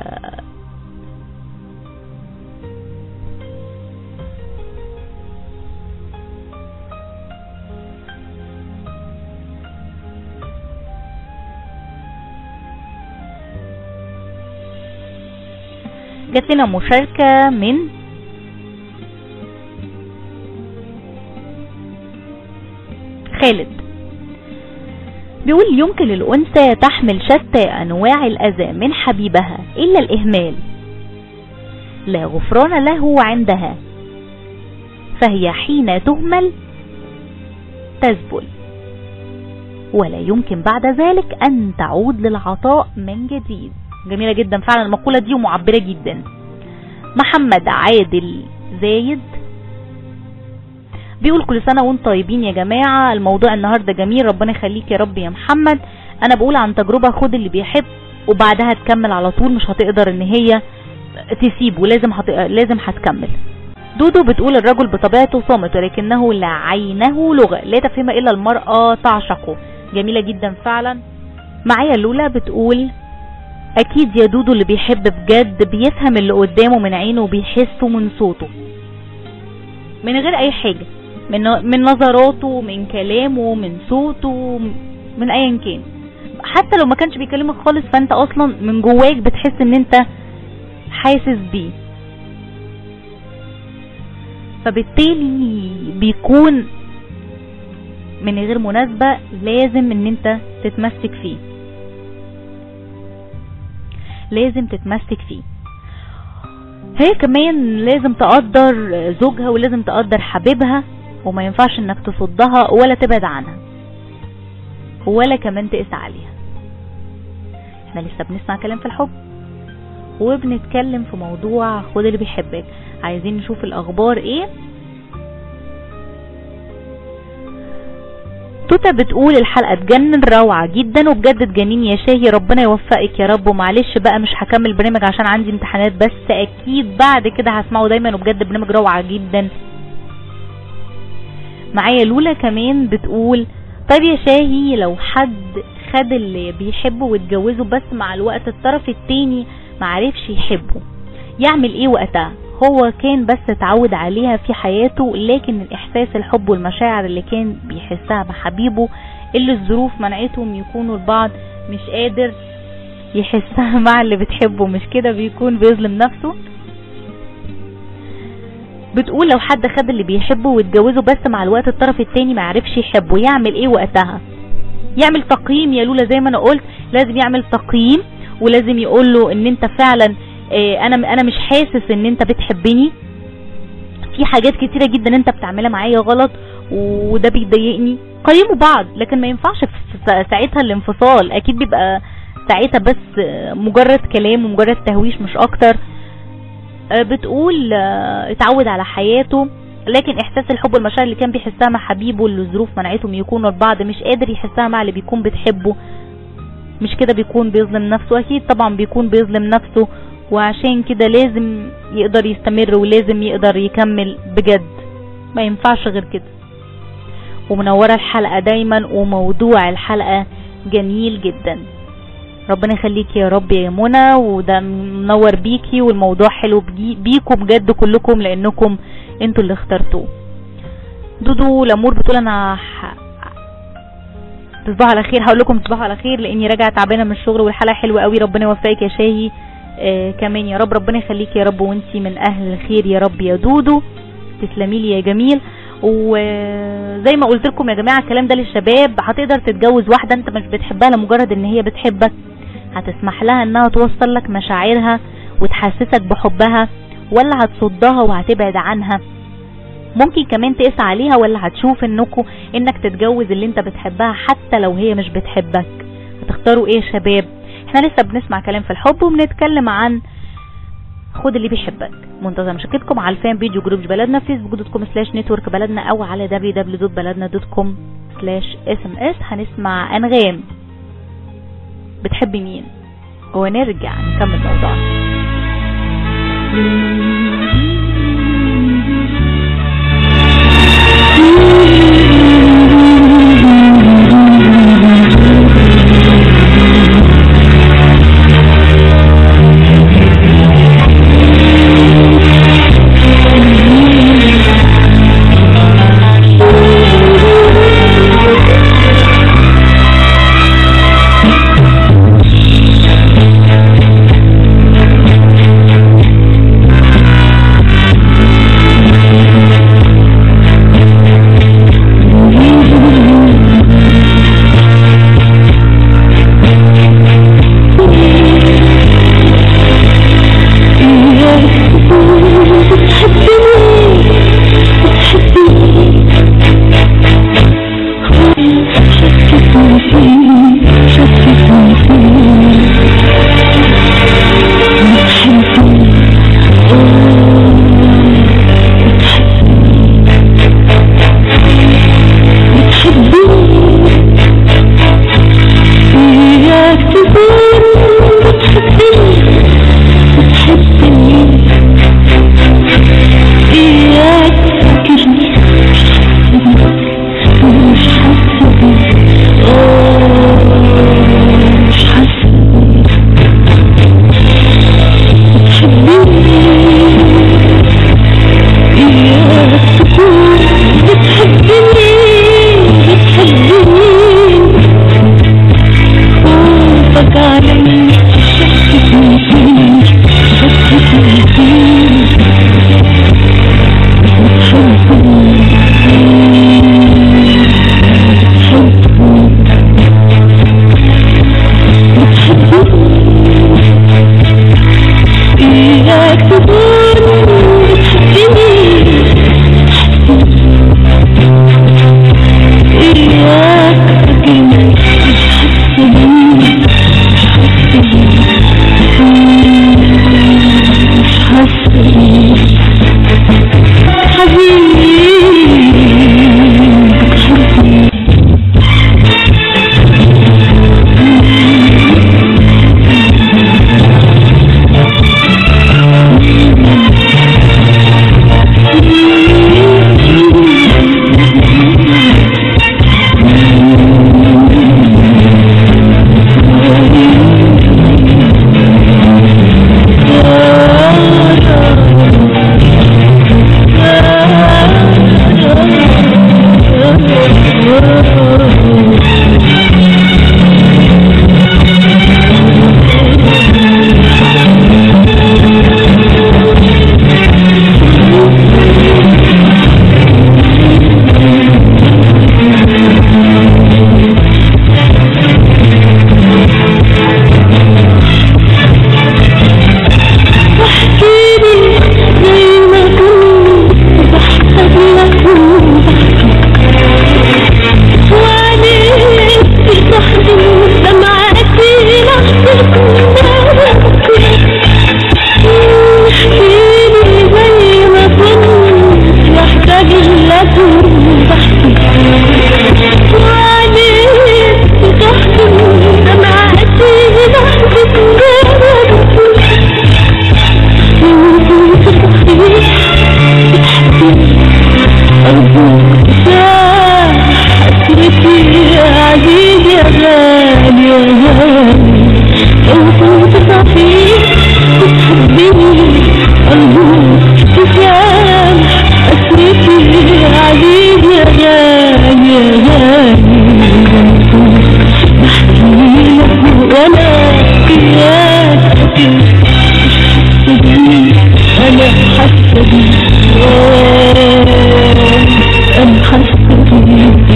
جات لنا مشاركة من خالد بيقول يمكن للأنثى تحمل شتى أنواع الأذى من حبيبها إلا الإهمال لا غفران له عندها فهي حين تهمل تذبل ولا يمكن بعد ذلك أن تعود للعطاء من جديد جميلة جدا فعلا المقولة دي ومعبرة جدا محمد عادل زايد بيقول كل سنة وانتم طيبين يا جماعة الموضوع النهاردة جميل ربنا يخليك يا رب يا محمد انا بقول عن تجربة خد اللي بيحب وبعدها تكمل على طول مش هتقدر ان هي تسيب ولازم هت... لازم هتكمل دودو بتقول الرجل بطبيعته صامت ولكنه لا عينه لغة لا تفهم الا المرأة تعشقه جميلة جدا فعلا معايا لولا بتقول اكيد يا دودو اللي بيحب بجد بيفهم اللي قدامه من عينه وبيحسه من صوته من غير اي حاجة من من نظراته من كلامه من صوته من ايا كان حتى لو ما كانش بيكلمك خالص فانت اصلا من جواك بتحس ان انت حاسس بيه فبالتالي بيكون من غير مناسبة لازم ان انت تتمسك فيه لازم تتمسك فيه هي كمان لازم تقدر زوجها ولازم تقدر حبيبها وما ينفعش انك تصدها ولا تبعد عنها ولا كمان تقس عليها احنا لسه بنسمع كلام في الحب وبنتكلم في موضوع خد اللي بيحبك عايزين نشوف الاخبار ايه توتا بتقول الحلقة تجنن روعة جدا وبجد تجنين يا شاهي ربنا يوفقك يا رب ومعلش بقى مش هكمل البرنامج عشان عندي امتحانات بس اكيد بعد كده هسمعه دايما وبجد برنامج روعة جدا معايا لولا كمان بتقول طيب يا شاهي لو حد خد اللي بيحبه واتجوزه بس مع الوقت الطرف التاني معرفش يحبه يعمل ايه وقتها هو كان بس اتعود عليها في حياته لكن الاحساس الحب والمشاعر اللي كان بيحسها مع حبيبه اللي الظروف منعتهم يكونوا لبعض مش قادر يحسها مع اللي بتحبه مش كده بيكون بيظلم نفسه بتقول لو حد خد اللي بيحبه واتجوزه بس مع الوقت الطرف التاني معرفش يحبه يعمل ايه وقتها يعمل تقييم يا لولا زي ما انا قلت لازم يعمل تقييم ولازم يقول له ان انت فعلا اه انا انا مش حاسس ان انت بتحبني في حاجات كتيره جدا انت بتعملها معايا غلط وده بيضايقني قيموا بعض لكن ما ينفعش في ساعتها الانفصال اكيد بيبقى ساعتها بس مجرد كلام ومجرد تهويش مش اكتر اه بتقول اه اتعود على حياته لكن احساس الحب والمشاعر اللي كان بيحسها مع حبيبه اللي الظروف منعتهم يكونوا لبعض مش قادر يحسها مع اللي بيكون بتحبه مش كده بيكون بيظلم نفسه اكيد طبعا بيكون بيظلم نفسه وعشان كده لازم يقدر يستمر ولازم يقدر يكمل بجد ما ينفعش غير كده ومنورة الحلقة دايما وموضوع الحلقة جميل جدا ربنا يخليكي يا رب يا منى وده منور بيكي والموضوع حلو بيكم بجد كلكم لانكم انتوا اللي اخترتوه دودو لامور بتقول انا ح... تصبحوا على خير هقول لكم تصبحوا على خير لاني راجعه تعبانه من الشغل والحلقه حلوه قوي ربنا يوفقك يا شاهي آه كمان يا رب ربنا يخليك يا رب وانتي من اهل الخير يا رب يا دودو تسلمي لي يا جميل وزي ما قلت لكم يا جماعه الكلام ده للشباب هتقدر تتجوز واحده انت مش بتحبها لمجرد ان هي بتحبك هتسمح لها انها توصل لك مشاعرها وتحسسك بحبها ولا هتصدها وهتبعد عنها ممكن كمان تقس عليها ولا هتشوف انكم انك تتجوز اللي انت بتحبها حتى لو هي مش بتحبك هتختاروا ايه يا شباب احنا لسه بنسمع كلام في الحب وبنتكلم عن خد اللي بيحبك منتظر مشاركتكم على الفان بيج وجروب بلدنا في فيسبوك دوت كوم سلاش نتورك بلدنا او على www.بلدنا.com سلاش اس ام اس هنسمع انغام بتحبي مين ونرجع نكمل موضوعنا Thank يا غالي يا غالي بحكيلك وانا وياك انا حاسه بيك آه، انا حاسه بيك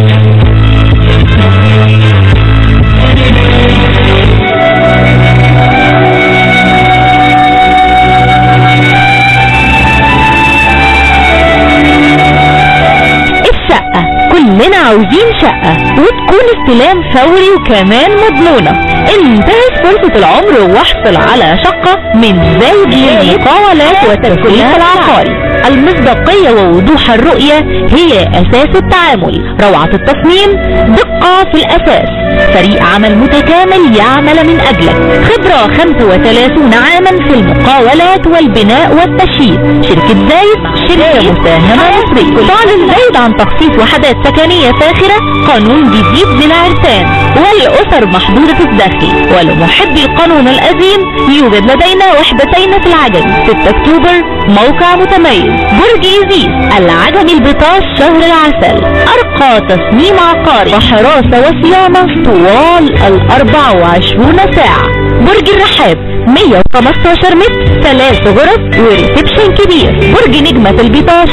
الشقة كلنا عاوزين شقة وتكون استلام فوري وكمان مضمونة انتهت فرصة العمر واحصل على شقة من زوج للمقاولات والتسويق العقاري المصداقية ووضوح الرؤية هي أساس التعامل روعة التصميم دقة في الأساس فريق عمل متكامل يعمل من أجلك خبرة 35 عاما في المقاولات والبناء والتشييد شركة زايد شركة مساهمة مصرية تعلن زايد عن تخصيص وحدات سكنية فاخرة قانون جديد للعرسان والأسر محدودة الدخل ولمحبي القانون القديم يوجد لدينا وحدتين في العجمي 6 أكتوبر موقع متميز برج إيزيس العجمي البطاش شهر العسل أرقى تصميم عقاري وحراسة وصيانة طوال ال 24 ساعة برج الرحاب 115 متر ثلاث غرف وريسبشن كبير برج نجمة البيطاش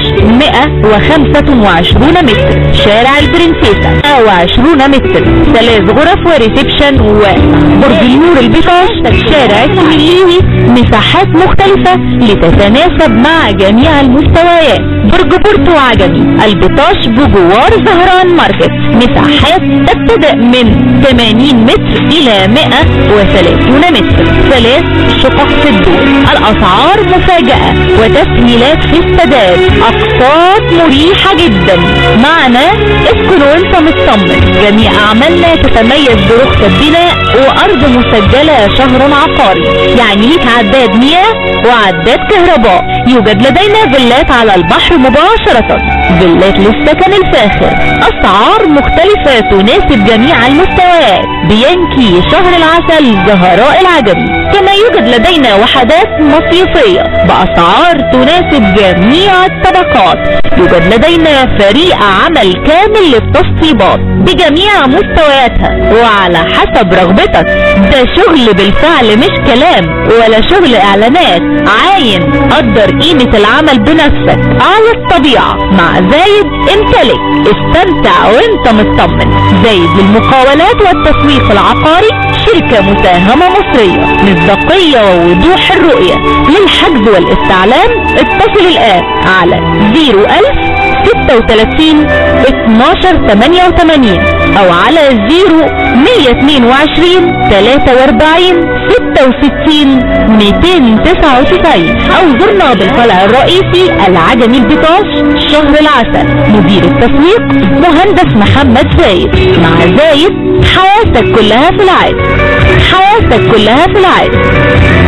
125 متر شارع البرنسيسة 120 متر ثلاث غرف وريسبشن وبرج النور البيطاش شارع السميليوي مساحات مختلفة لتتناسب مع جميع المستويات برج بورتو عجمي البيطاش بجوار زهران ماركت مساحات تبتدأ من 80 متر إلى 130 متر ثلاث شقق في الدور الأسعار مفاجأة وتسهيلات في السداد أقساط مريحة جدا معنا اسكن وانت مطمن جميع أعمالنا تتميز برخصة بناء وأرض مسجلة شهر عقاري يعني ليك عداد مياه وعداد كهرباء يوجد لدينا فيلات على البحر مباشرة فيلات للسكن الفاخر أسعار مختلفة تناسب جميع المستويات بينكي شهر العسل زهراء العجمي كما يوجد لدينا وحدات مصيفية بأسعار تناسب جميع الطبقات يوجد لدينا فريق عمل كامل للتشطيبات بجميع مستوياتها وعلى حسب رغبتك ده شغل بالفعل مش كلام ولا شغل اعلانات عاين قدر قيمة العمل بنفسك على الطبيعة مع زايد امتلك استمتع وانت مطمن زايد للمقاولات والتسويق العقاري شركة مساهمة مصرية مصداقية ووضوح الرؤية للحجز والاستعلام اتصل الآن على 01000 36 12 88 او على 0 122 43 66 299 او زرنا بالفرع الرئيسي العجمي البطاش شهر العسل مدير التسويق مهندس محمد زايد مع زايد حياتك كلها في العادي حياتك كلها في العادي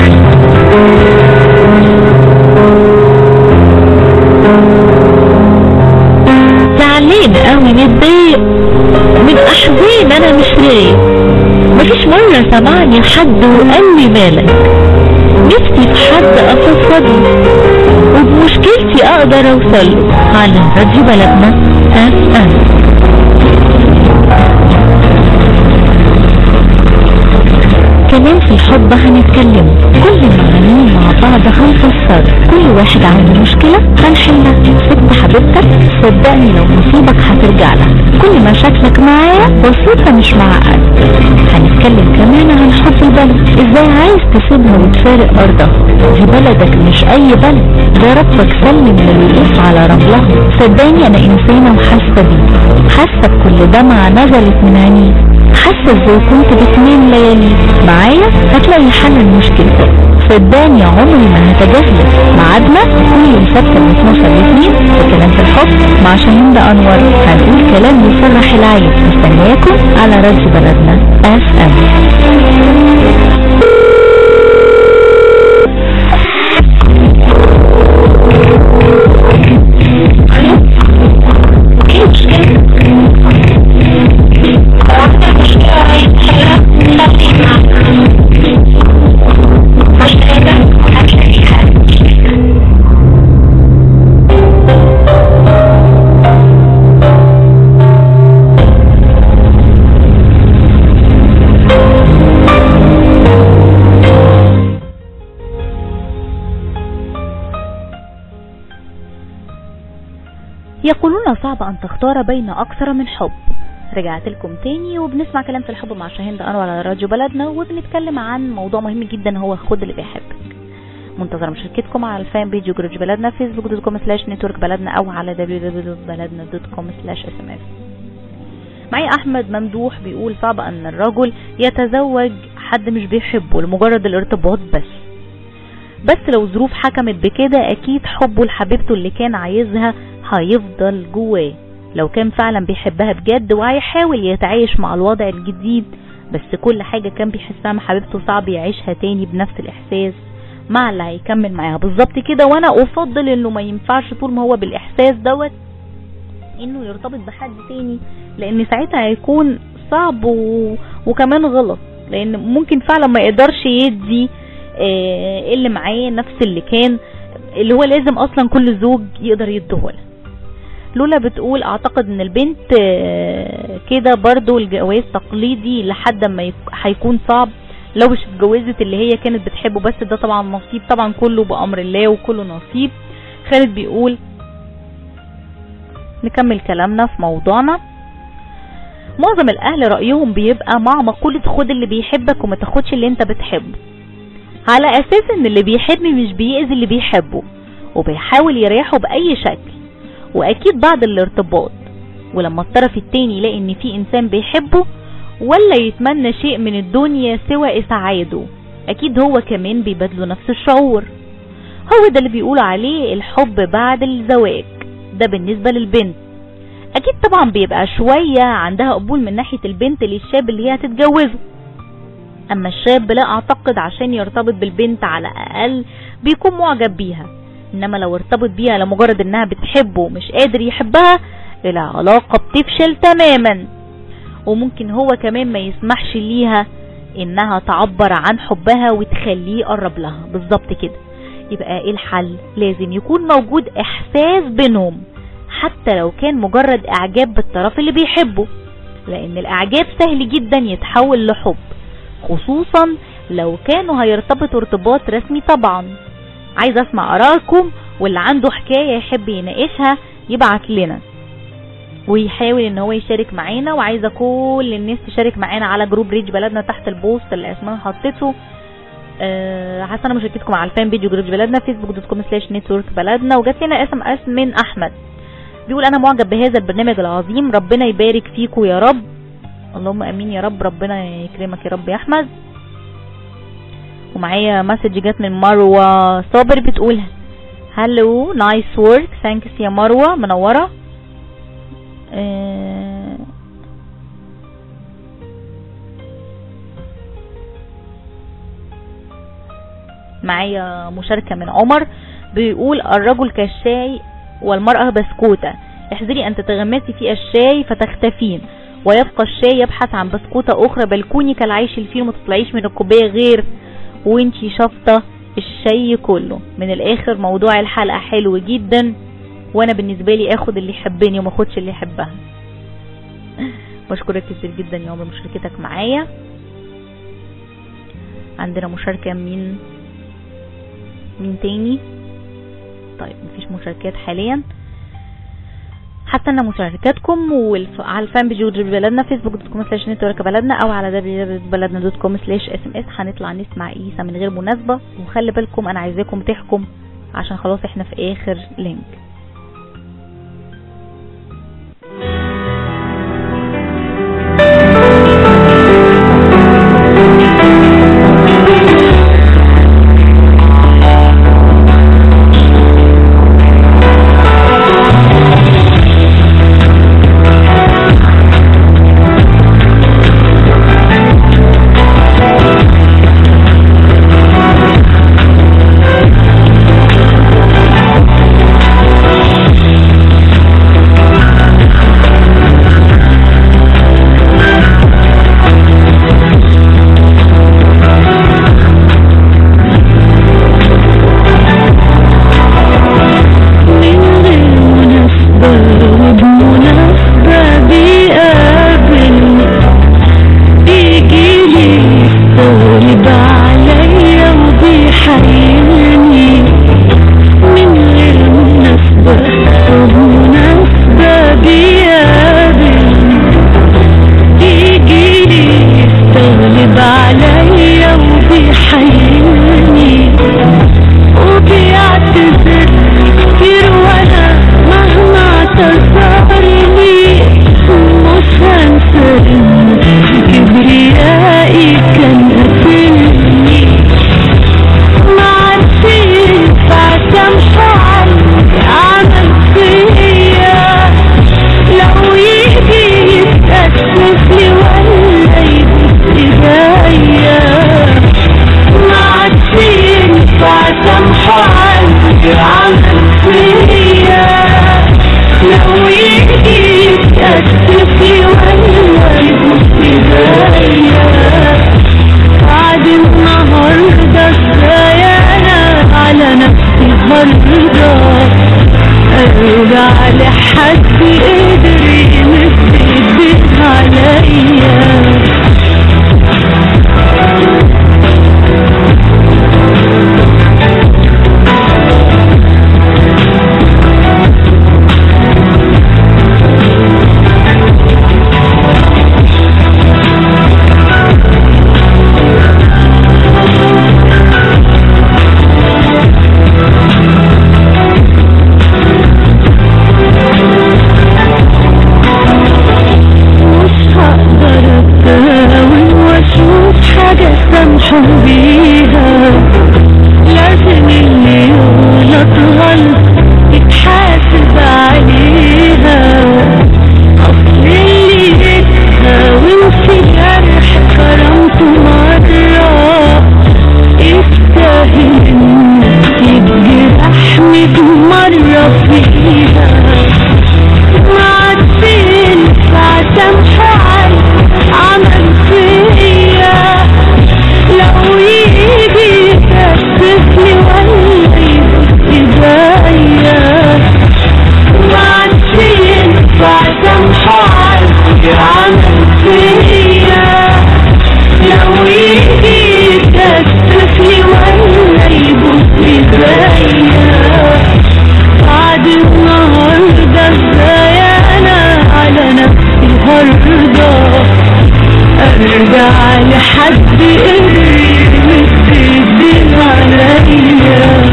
زعلان قوي متضايق من احزان انا مش رايق مفيش مرة سمعني حد وقال لي مالك نفسي في حد افضفض له وبمشكلتي اقدر اوصل له على راديو بلدنا اف ام كلام في الحب هنتكلم كل المعانين مع بعض هنفسر كل واحد عنده مشكلة هنحلها سبت حبيبتك صدقني لو نصيبك هترجع لها كل مشاكلك معايا بسيطة مش معقد هنتكلم كمان عن حب البلد ازاي عايز تسيبها وتفارق ارضها دي بلدك مش اي بلد ده ربك سلم للوقوف على رملها صدقني انا انسانة وحاسة بيه حاسة بكل دمعة نزلت من عينيه حاسة ازاي كنت بتنام ليالي معايا هتلاقي حل لمشكلتك صدقني عمري ما هتجاهلك ميعادنا كل يوم سبت من 12 ل 2 في كلام في الحب مع شاهين انور هنقول كلام يفرح العين مستنياكم على راديو بلدنا اف ام يقولون صعب أن تختار بين أكثر من حب رجعت لكم تاني وبنسمع كلام في الحب مع شاهين أنور على راديو بلدنا وبنتكلم عن موضوع مهم جدا هو خد اللي بيحبك منتظرة مشاركتكم على الفان بيج وجروج بلدنا فيسبوك دوت كوم سلاش نتورك بلدنا أو على www.بلدنا دوت كوم سلاش اس ام اس معي أحمد ممدوح بيقول صعب أن الرجل يتزوج حد مش بيحبه لمجرد الارتباط بس بس لو ظروف حكمت بكده أكيد حبه لحبيبته اللي كان عايزها هيفضل جواه لو كان فعلا بيحبها بجد وهيحاول يتعايش مع الوضع الجديد بس كل حاجة كان بيحسها مع حبيبته صعب يعيشها تاني بنفس الإحساس مع اللي هيكمل معاها بالظبط كده وانا افضل انه ما ينفعش طول ما هو بالاحساس دوت انه يرتبط بحد تاني لان ساعتها هيكون صعب و... وكمان غلط لان ممكن فعلا ما يقدرش يدي آه اللي معاه نفس اللي كان اللي هو لازم اصلا كل زوج يقدر يديهولها لولا بتقول اعتقد ان البنت آه كده برضو الجواز تقليدي لحد ما يك... هيكون صعب لو مش اتجوزت اللي هي كانت بتحبه بس ده طبعا نصيب طبعا كله بأمر الله وكله نصيب خالد بيقول نكمل كلامنا في موضوعنا معظم الاهل رأيهم بيبقى مع مقولة خد اللي بيحبك وما تاخدش اللي انت بتحبه على اساس ان اللي بيحب مش بيأذي اللي بيحبه وبيحاول يريحه بأي شكل واكيد بعد الارتباط ولما الطرف التاني يلاقي ان في انسان بيحبه ولا يتمنى شيء من الدنيا سوى اسعاده اكيد هو كمان بيبادله نفس الشعور هو ده اللي بيقولوا عليه الحب بعد الزواج ده بالنسبة للبنت اكيد طبعا بيبقى شوية عندها قبول من ناحية البنت للشاب اللي هي هتتجوزه اما الشاب لا اعتقد عشان يرتبط بالبنت على الاقل بيكون معجب بيها انما لو ارتبط بيها لمجرد انها بتحبه ومش قادر يحبها العلاقة بتفشل تماما وممكن هو كمان ما يسمحش ليها انها تعبر عن حبها وتخليه يقرب لها بالظبط كده يبقى ايه الحل لازم يكون موجود احساس بينهم حتى لو كان مجرد اعجاب بالطرف اللي بيحبه لان الاعجاب سهل جدا يتحول لحب خصوصا لو كانوا هيرتبطوا ارتباط رسمي طبعا عايز اسمع ارائكم واللي عنده حكاية يحب يناقشها يبعت لنا ويحاول ان هو يشارك معانا وعايزه كل الناس تشارك معانا على جروب ريج بلدنا تحت البوست اللي اسمها حطيته أه حسنا مشاركتكم على الفان بيج جروب بلدنا فيسبوك دوت كوم سلاش نتورك بلدنا وجات لنا اس ام اس من احمد بيقول انا معجب بهذا البرنامج العظيم ربنا يبارك فيكم يا رب اللهم امين يا رب ربنا يكرمك يا رب يا احمد ومعايا مسج جات من مروه صابر بتقول هلو نايس ورك ثانكس يا مروه منوره آه معايا مشاركة من عمر بيقول الرجل كالشاي والمرأة بسكوتة احذري ان تتغمسي في الشاي فتختفين ويبقى الشاي يبحث عن بسكوتة اخرى بل كوني كالعيش الفيل ما تطلعيش من الكوباية غير وانتي شفطة الشاي كله من الاخر موضوع الحلقة حلو جدا وانا بالنسبة لي اخد اللي يحبني وما اخدش اللي يحبها بشكرك كتير جدا يا عمر مشاركتك معايا عندنا مشاركة من مين تاني طيب مفيش مشاركات حاليا هستنى مشاركاتكم والف... على الفان بيج بلدنا فيسبوك دوت كوم سلاش نتورك بلدنا او على بلدنا دوت كوم سلاش اس ام اس هنطلع نسمع عيسى من غير مناسبة وخلي بالكم انا عايزاكم تحكم عشان خلاص احنا في اخر لينك Thank النهاردة ارجع لحد قدر يمد ايديه عليا مش هقدر اتداول واشوف حاجة سامحه بيها لازم اللي يغلط غلط يتحاسب عليها اصل اللي يتهاون في جرح كرامته مرة يستاهل انه يتجرح ميت مرة فيها معدين فسامحه على عمل فيا لو يجي يكتفني ولا يبص ايديا معدين فسامحه على عمل فيا لو يجي يكتفني ولا يبص ايديا بعد النهاردة ازاي انا على نفسي هرضى ارجع لحد قريب متدين عليا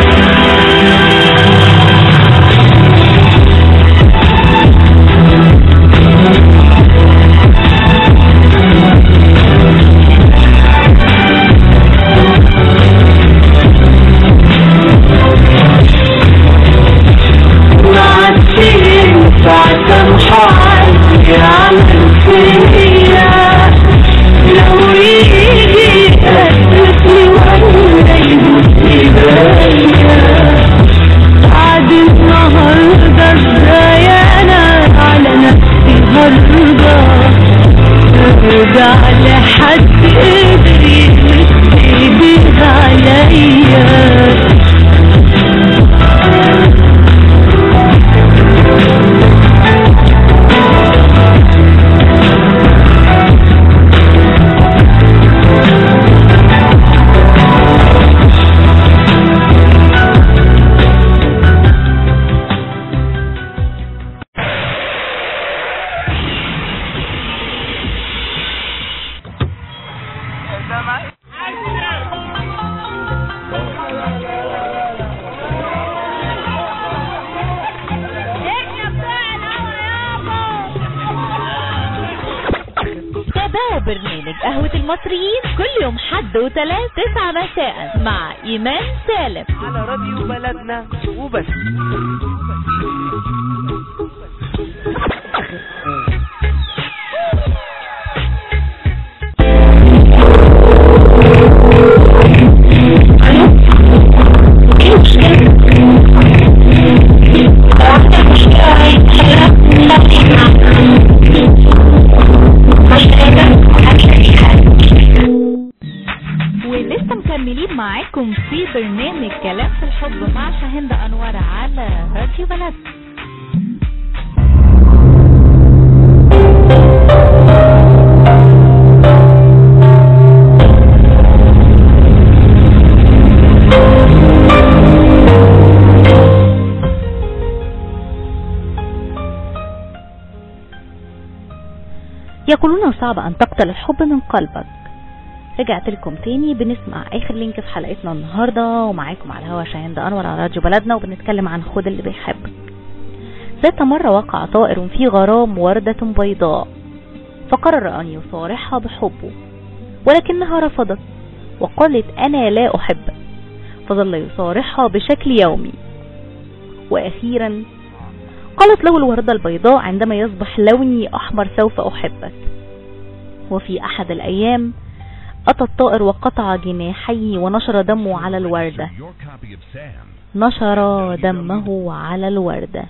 معدين فسامحه عني عمل فيا لو يجي يقتلني ولا يبوس ايديا بعد النهارده ازاي انا على نفسي هرضى ارجع لحد قدر يمد ايديه عليا تابعوا برنامج قهوة المصريين كل يوم حد وثلاث تسعة مساء مع إيمان سالم على راديو بلدنا وبس ولسه مكملين معاكم في برنامج كلام في الحب مع شاهندة أنور على راديو بلد يقولون صعب أن تقتل الحب من قلبك رجعت لكم تاني بنسمع آخر لينك في حلقتنا النهاردة ومعاكم على الهوا شاهين ده أنور على راديو بلدنا وبنتكلم عن خد اللي بيحبك ذات مرة وقع طائر في غرام وردة بيضاء فقرر أن يصارحها بحبه ولكنها رفضت وقالت أنا لا أحبك فظل يصارحها بشكل يومي وأخيرا قالت له الوردة البيضاء عندما يصبح لوني أحمر سوف أحبك وفي أحد الأيام أتى الطائر وقطع جناحيه ونشر دمه على الوردة نشر دمه على الوردة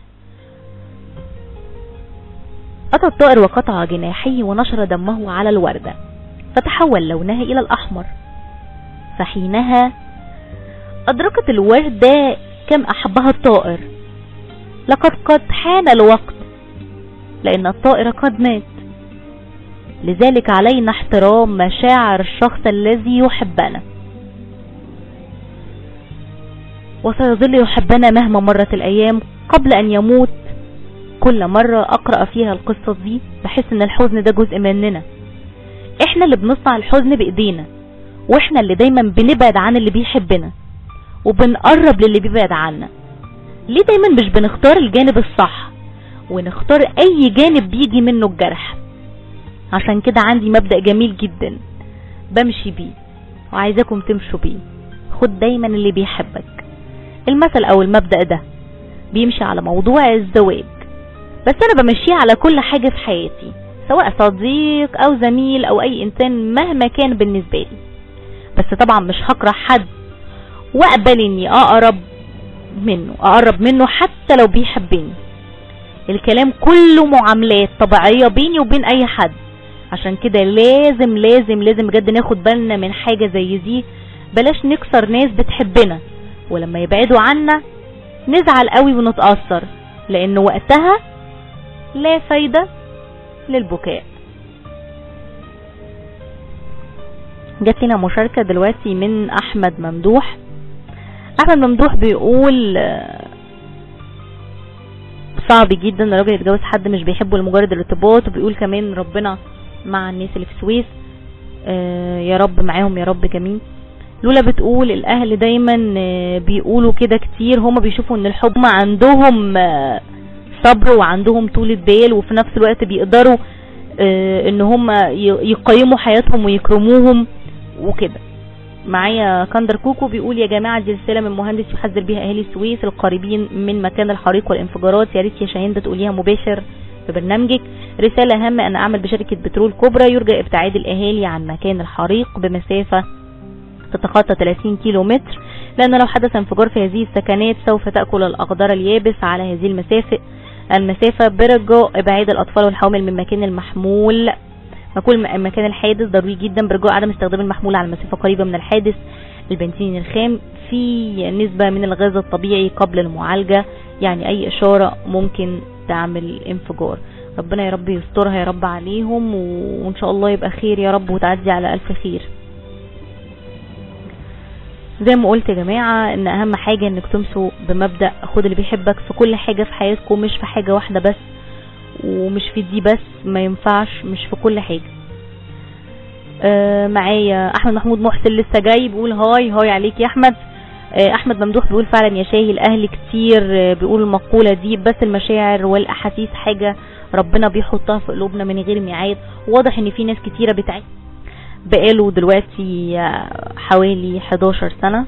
أتى الطائر وقطع جناحيه ونشر دمه على الوردة فتحول لونها إلى الأحمر فحينها أدركت الوردة كم أحبها الطائر لقد قد حان الوقت لأن الطائر قد مات لذلك علينا احترام مشاعر الشخص الذي يحبنا وسيظل يحبنا مهما مرت الأيام قبل أن يموت كل مرة أقرأ فيها القصة دي بحس إن الحزن ده جزء مننا إحنا اللي بنصنع الحزن بإيدينا وإحنا اللي دايما بنبعد عن اللي بيحبنا وبنقرب للي بيبعد عنا ليه دايما مش بنختار الجانب الصح ونختار أي جانب بيجي منه الجرح عشان كده عندي مبدأ جميل جدا بمشي بيه وعايزاكم تمشوا بيه خد دايما اللي بيحبك المثل او المبدأ ده بيمشي على موضوع الزواج بس انا بمشيه على كل حاجة في حياتي سواء صديق او زميل او اي انسان مهما كان بالنسبة لي بس طبعا مش هكره حد واقبل اني اقرب منه اقرب منه حتى لو بيحبني الكلام كله معاملات طبيعية بيني وبين اي حد عشان كده لازم لازم لازم بجد ناخد بالنا من حاجة زي دي بلاش نكسر ناس بتحبنا ولما يبعدوا عنا نزعل قوي ونتأثر لان وقتها لا فايدة للبكاء جات لنا مشاركة دلوقتي من احمد ممدوح احمد ممدوح بيقول آه، صعب جدا الراجل يتجوز حد مش بيحبه لمجرد الارتباط وبيقول كمان ربنا مع الناس اللي في السويس آه، يا رب معاهم يا رب جميل لولا بتقول الاهل دايما آه، بيقولوا كده كتير هما بيشوفوا ان الحب ما عندهم آه، صبر وعندهم طولة بال وفي نفس الوقت بيقدروا آه، ان هما ي- يقيموا حياتهم ويكرموهم وكده معايا كندر كوكو بيقول يا جماعة دي رسالة من مهندس يحذر بها اهالي السويس القريبين من مكان الحريق والانفجارات يا ريت يا شاهين ده تقوليها مباشر في برنامجك رسالة هامة أنا أعمل بشركة بترول كبرى يرجى ابتعاد الأهالي عن مكان الحريق بمسافة تتخطى 30 كيلو متر لأن لو حدث انفجار في هذه السكنات سوف تأكل الأخضر اليابس على هذه المسافة المسافة برجاء إبعاد الأطفال والحوامل من مكان المحمول مكان مكان الحادث ضروري جدا برجاء عدم استخدام المحمول على مسافة قريبة من الحادث البنزين الخام في نسبة من الغاز الطبيعي قبل المعالجة يعني أي إشارة ممكن تعمل انفجار ربنا يا رب يسترها يا رب عليهم و- وإن شاء الله يبقى خير يا رب وتعدي على ألف خير زي ما قلت يا جماعة ان اهم حاجة انك تمسوا بمبدأ خد اللي بيحبك في كل حاجة في حياتكم مش في حاجة واحدة بس ومش في دي بس ما ينفعش مش في كل حاجة آه معايا احمد محمود محسن لسه جاي بيقول هاي هاي عليك يا احمد آه احمد ممدوح بيقول فعلا يا شاهي الاهل كتير آه بيقول المقولة دي بس المشاعر والاحاسيس حاجة ربنا بيحطها في قلوبنا من غير ميعاد واضح ان في ناس كتيرة بتعيش بقاله دلوقتي آه، حوالي 11 سنة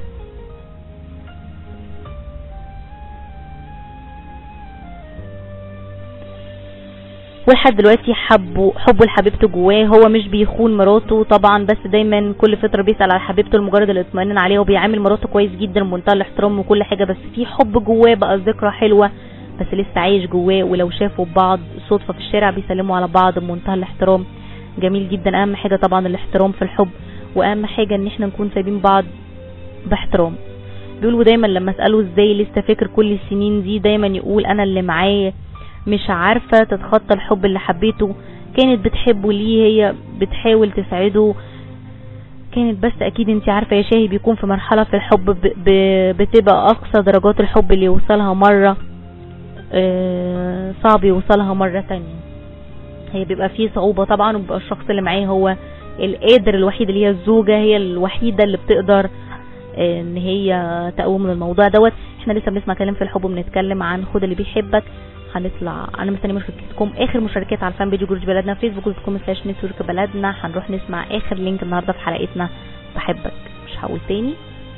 ولحد دلوقتي حبه حبه لحبيبته جواه هو مش بيخون مراته طبعا بس دايما كل فتره بيسال على حبيبته لمجرد الاطمئنان عليها وبيعامل مراته كويس جدا بمنتهى الاحترام وكل حاجه بس في حب جواه بقى ذكرى حلوه بس لسه عايش جواه ولو شافوا بعض صدفه في الشارع بيسلموا على بعض بمنتهى الاحترام جميل جدا اهم حاجه طبعا الاحترام في الحب واهم حاجه ان احنا نكون سايبين بعض باحترام بيقولوا دايما لما اساله ازاي لسه فاكر كل السنين دي دايما يقول انا اللي معاه مش عارفة تتخطى الحب اللي حبيته كانت بتحبه ليه هي بتحاول تسعده كانت بس اكيد انت عارفة يا شاهي بيكون في مرحلة في الحب ب... ب... بتبقى اقصى درجات الحب اللي يوصلها مرة آه، صعب يوصلها مرة تانية هي بيبقى فيه صعوبة طبعا وبيبقى الشخص اللي معاه هو القادر الوحيد اللي هي الزوجة هي الوحيدة اللي بتقدر آه، ان هي تقوم من الموضوع دوت احنا لسه بنسمع كلام في الحب وبنتكلم عن خد اللي بيحبك هنطلع انا مستني مشاركتكم اخر مشاركات على الفان بيج جروج بلدنا فيسبوك دوت كوم سلاش نتورك بلدنا هنروح نسمع اخر لينك النهارده في حلقتنا بحبك مش هقول تاني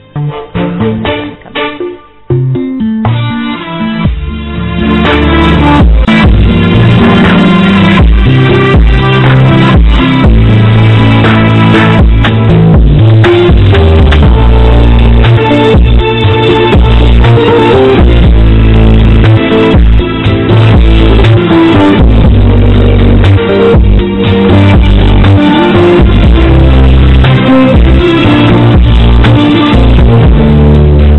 نكمل. Thank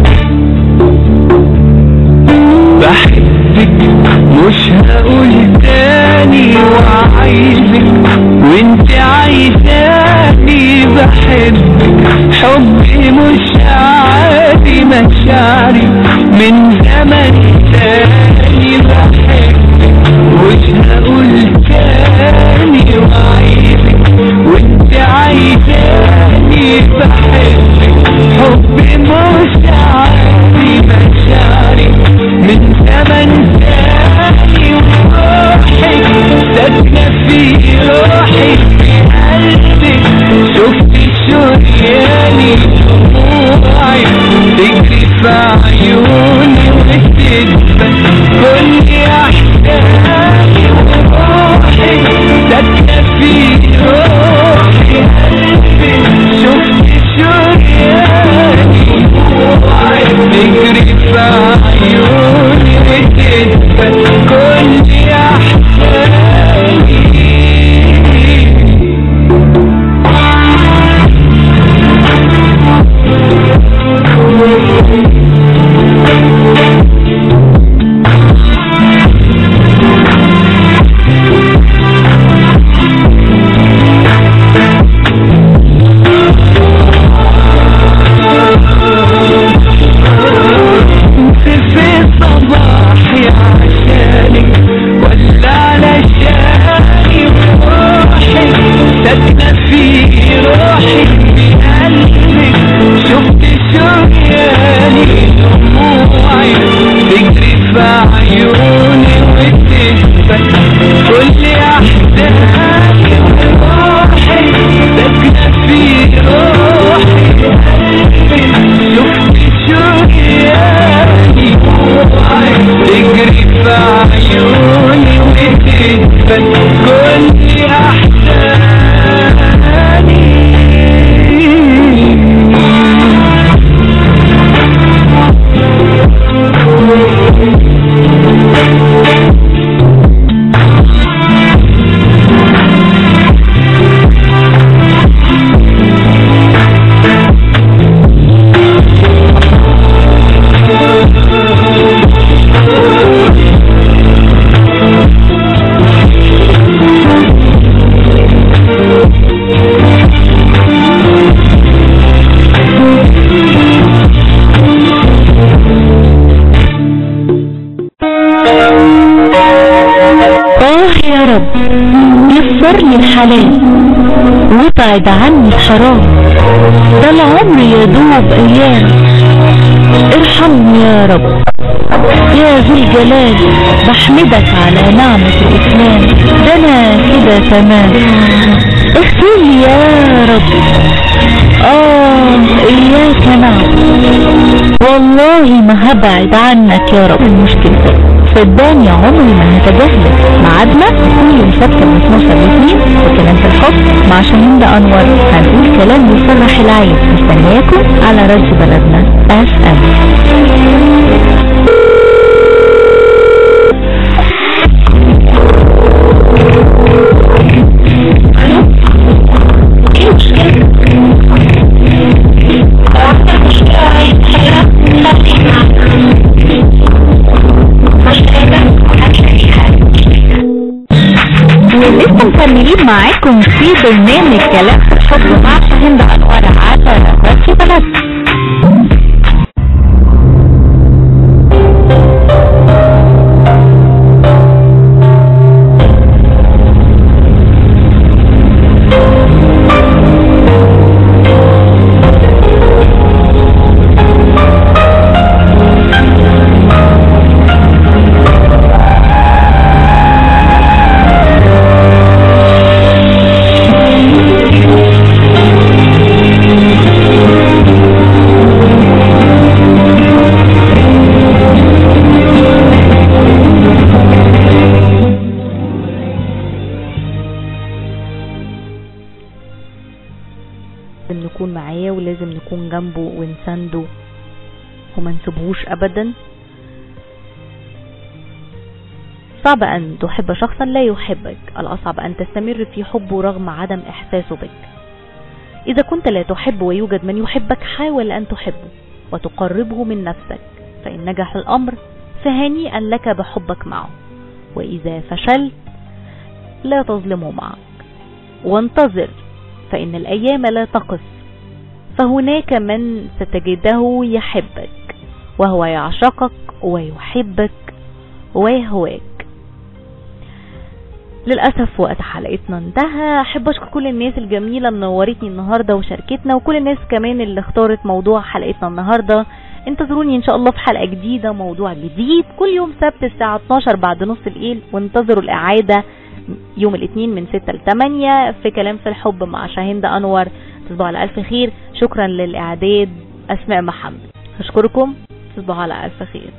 عايزك وانت عايزاني بحبك حبي مش عادي مشاعري من زمن تاني بحبك وش هقول تاني وعايزك وانت عايزاني بحبك حبي مش عادي مشاعري من زمن تاني وروحي ساكنة في روحي في قلبي شفت شرياني دموعي تجري في عيوني وتدبل كل احزاني وروحي ساكنة في روحي قلبي شفت شرياني دموعي تجري في عيوني وتدبل كل احزاني في صباحي عشانك ولا علشاني وروحي ساكنة في روحي في قلبك شفت شرياني دموعي تجري في عيوني وتثبت كل احزاني وروحي ساكنة في روحي قلبي شفت شرياني دموعي تجري في عيوني وتثبت كل احزاني آه يا رب يسر لي الحلال وابعد عني الحرام ده العمر يا دوب ايام ارحمني يا رب يا ذو الجلال بحمدك على نعمة الإسلام ده أنا كده تمام اغفر لي يا رب آه إياك نعبد والله ما هبعد عنك يا رب المشكلة صدقني عمري ما هتجاهلك ميعادنا كل يوم سبت من 12 ل 2 في كلام في الحب مع شاهين ده انور هنقول كلام يفرح العين مستنياكم على راديو بلدنا اف ام ولسه مكملين معاكم في برنامج كلام في الحب مع شاهين ده انور على راديو بلدنا لازم نكون معاه ولازم نكون جنبه ونسنده وما نسيبهوش ابدا صعب ان تحب شخصا لا يحبك الاصعب ان تستمر في حبه رغم عدم احساسه بك اذا كنت لا تحب ويوجد من يحبك حاول ان تحبه وتقربه من نفسك فان نجح الامر فهنيئا لك بحبك معه واذا فشلت لا تظلمه معك وانتظر فإن الأيام لا تقف فهناك من ستجده يحبك وهو يعشقك ويحبك ويهواك للأسف وقت حلقتنا انتهى أحب أشكر كل الناس الجميلة اللي نورتني النهاردة وشاركتنا وكل الناس كمان اللي اختارت موضوع حلقتنا النهاردة انتظروني ان شاء الله في حلقة جديدة موضوع جديد كل يوم سبت الساعة 12 بعد نص الليل وانتظروا الإعادة يوم الاثنين من 6 ل 8 في كلام في الحب مع شاهين أنور تصبحوا على ألف خير شكرا للإعداد أسماء محمد أشكركم تصبحوا على ألف خير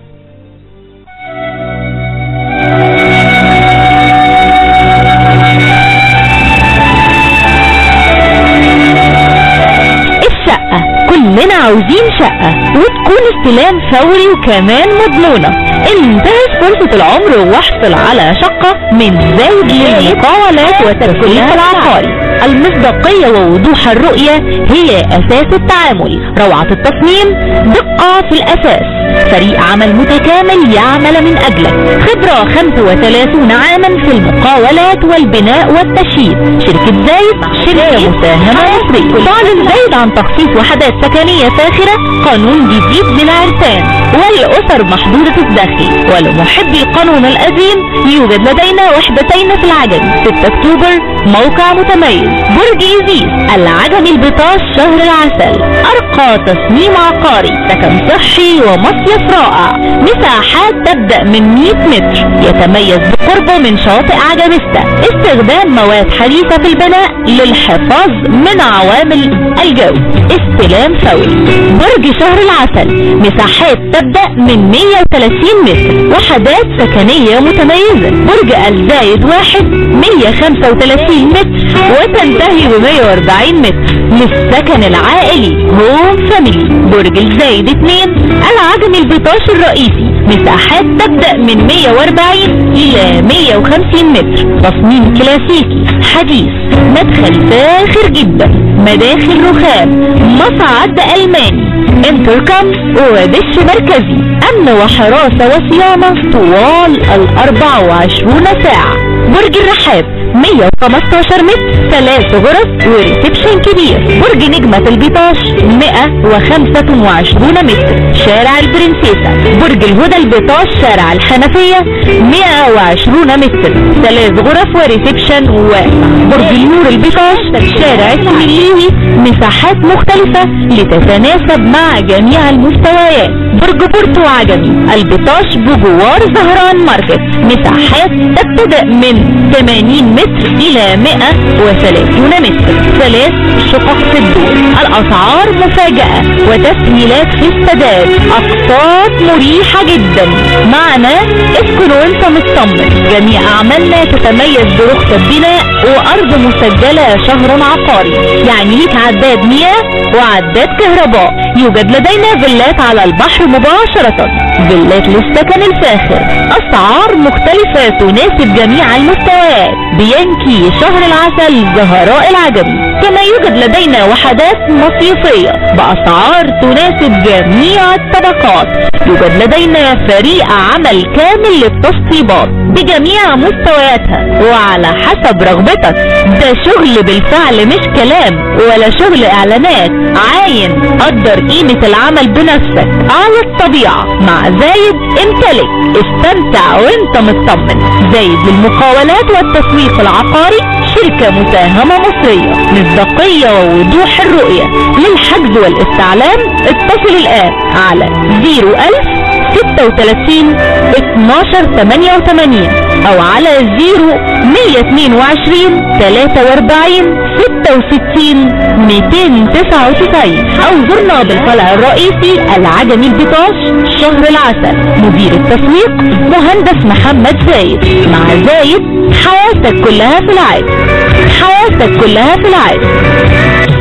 الشقة كلنا عاوزين شقة وتكون استلام فوري وكمان مضمونة انتهز فرصة العمر واحصل على شقة من زوج للمقاولات والتسويق العقاري المصداقية ووضوح الرؤية هي أساس التعامل روعة التصميم دقة في الأساس فريق عمل متكامل يعمل من أجلك خبرة 35 عاما في المقاولات والبناء والتشييد شركة زايد شركة مساهمة مصرية تعلن زايد عن تخصيص وحدات سكنية فاخرة قانون جديد للعرسان والأسر محدودة الدخل ولمحبي القانون القديم يوجد لدينا وحدتين في العجم 6 أكتوبر موقع متميز برج إيزيس العجمي البطاش شهر العسل أرقى تصميم عقاري سكن صحي ومصيف رائع مساحات تبدأ من 100 متر يتميز بقربه من شاطئ عجمستا استخدام مواد حديثة في البناء للحفاظ من عوامل الجو استلام فوري برج شهر العسل مساحات تبدأ من 130 متر وحدات سكنية متميزة برج الزايد واحد 135 متر وتنتهي ب 140 متر للسكن العائلي هوم فاميلي برج الزايد 2 العجمي البطاش الرئيسي مساحات تبدأ من 140 إلى 150 متر تصميم كلاسيكي حديث مدخل فاخر جدا مداخل رخام مصعد ألماني انتركم ودش مركزي أمن وحراسة وصيانة طوال ال 24 ساعة برج الرحاب 115 متر ثلاث غرف وريسبشن كبير برج نجمة البيطاش 125 متر شارع البرنسيسة برج الهدى البيطاش شارع الحنفية 120 متر ثلاث غرف وريسبشن وبرج النور البيطاش شارع السميليوي مساحات مختلفة لتتناسب مع جميع المستويات برج بورتو عجمي البيطاش بجوار زهران ماركت مساحات تبتدأ من 80 متر إلى 130 متر ثلاث شقق في الدور الأسعار مفاجأة وتسهيلات في السداد أقساط مريحة جدا معنا اسكن وانت مطمن جميع أعمالنا تتميز برخصة بناء وأرض مسجلة شهر عقاري يعني ليك عداد مياه وعداد كهرباء يوجد لدينا فيلات على البحر مباشرة فيلات للسكن الفاخر أسعار مختلفة تناسب جميع المستويات بينكي شهر العسل زهراء العجمي كما يوجد لدينا وحدات مصيفية بأسعار تناسب جميع الطبقات يوجد لدينا فريق عمل كامل للتشطيبات بجميع مستوياتها وعلى حسب رغبتك ده شغل بالفعل مش كلام ولا شغل اعلانات عاين قدر قيمة العمل بنفسك على الطبيعة مع زايد امتلك استمتع وانت مطمن زايد للمقاولات والتسويق العقاري شركة مساهمة مصرية مصداقية ووضوح الرؤية للحجز والاستعلام اتصل الآن على 01000 36 12 88 او على 0 122 43 66 299 او زرنا بالفرع الرئيسي العجمي البطاش شهر العسل مدير التسويق مهندس محمد زايد مع زايد حياتك كلها في العادي حياتك كلها في العادي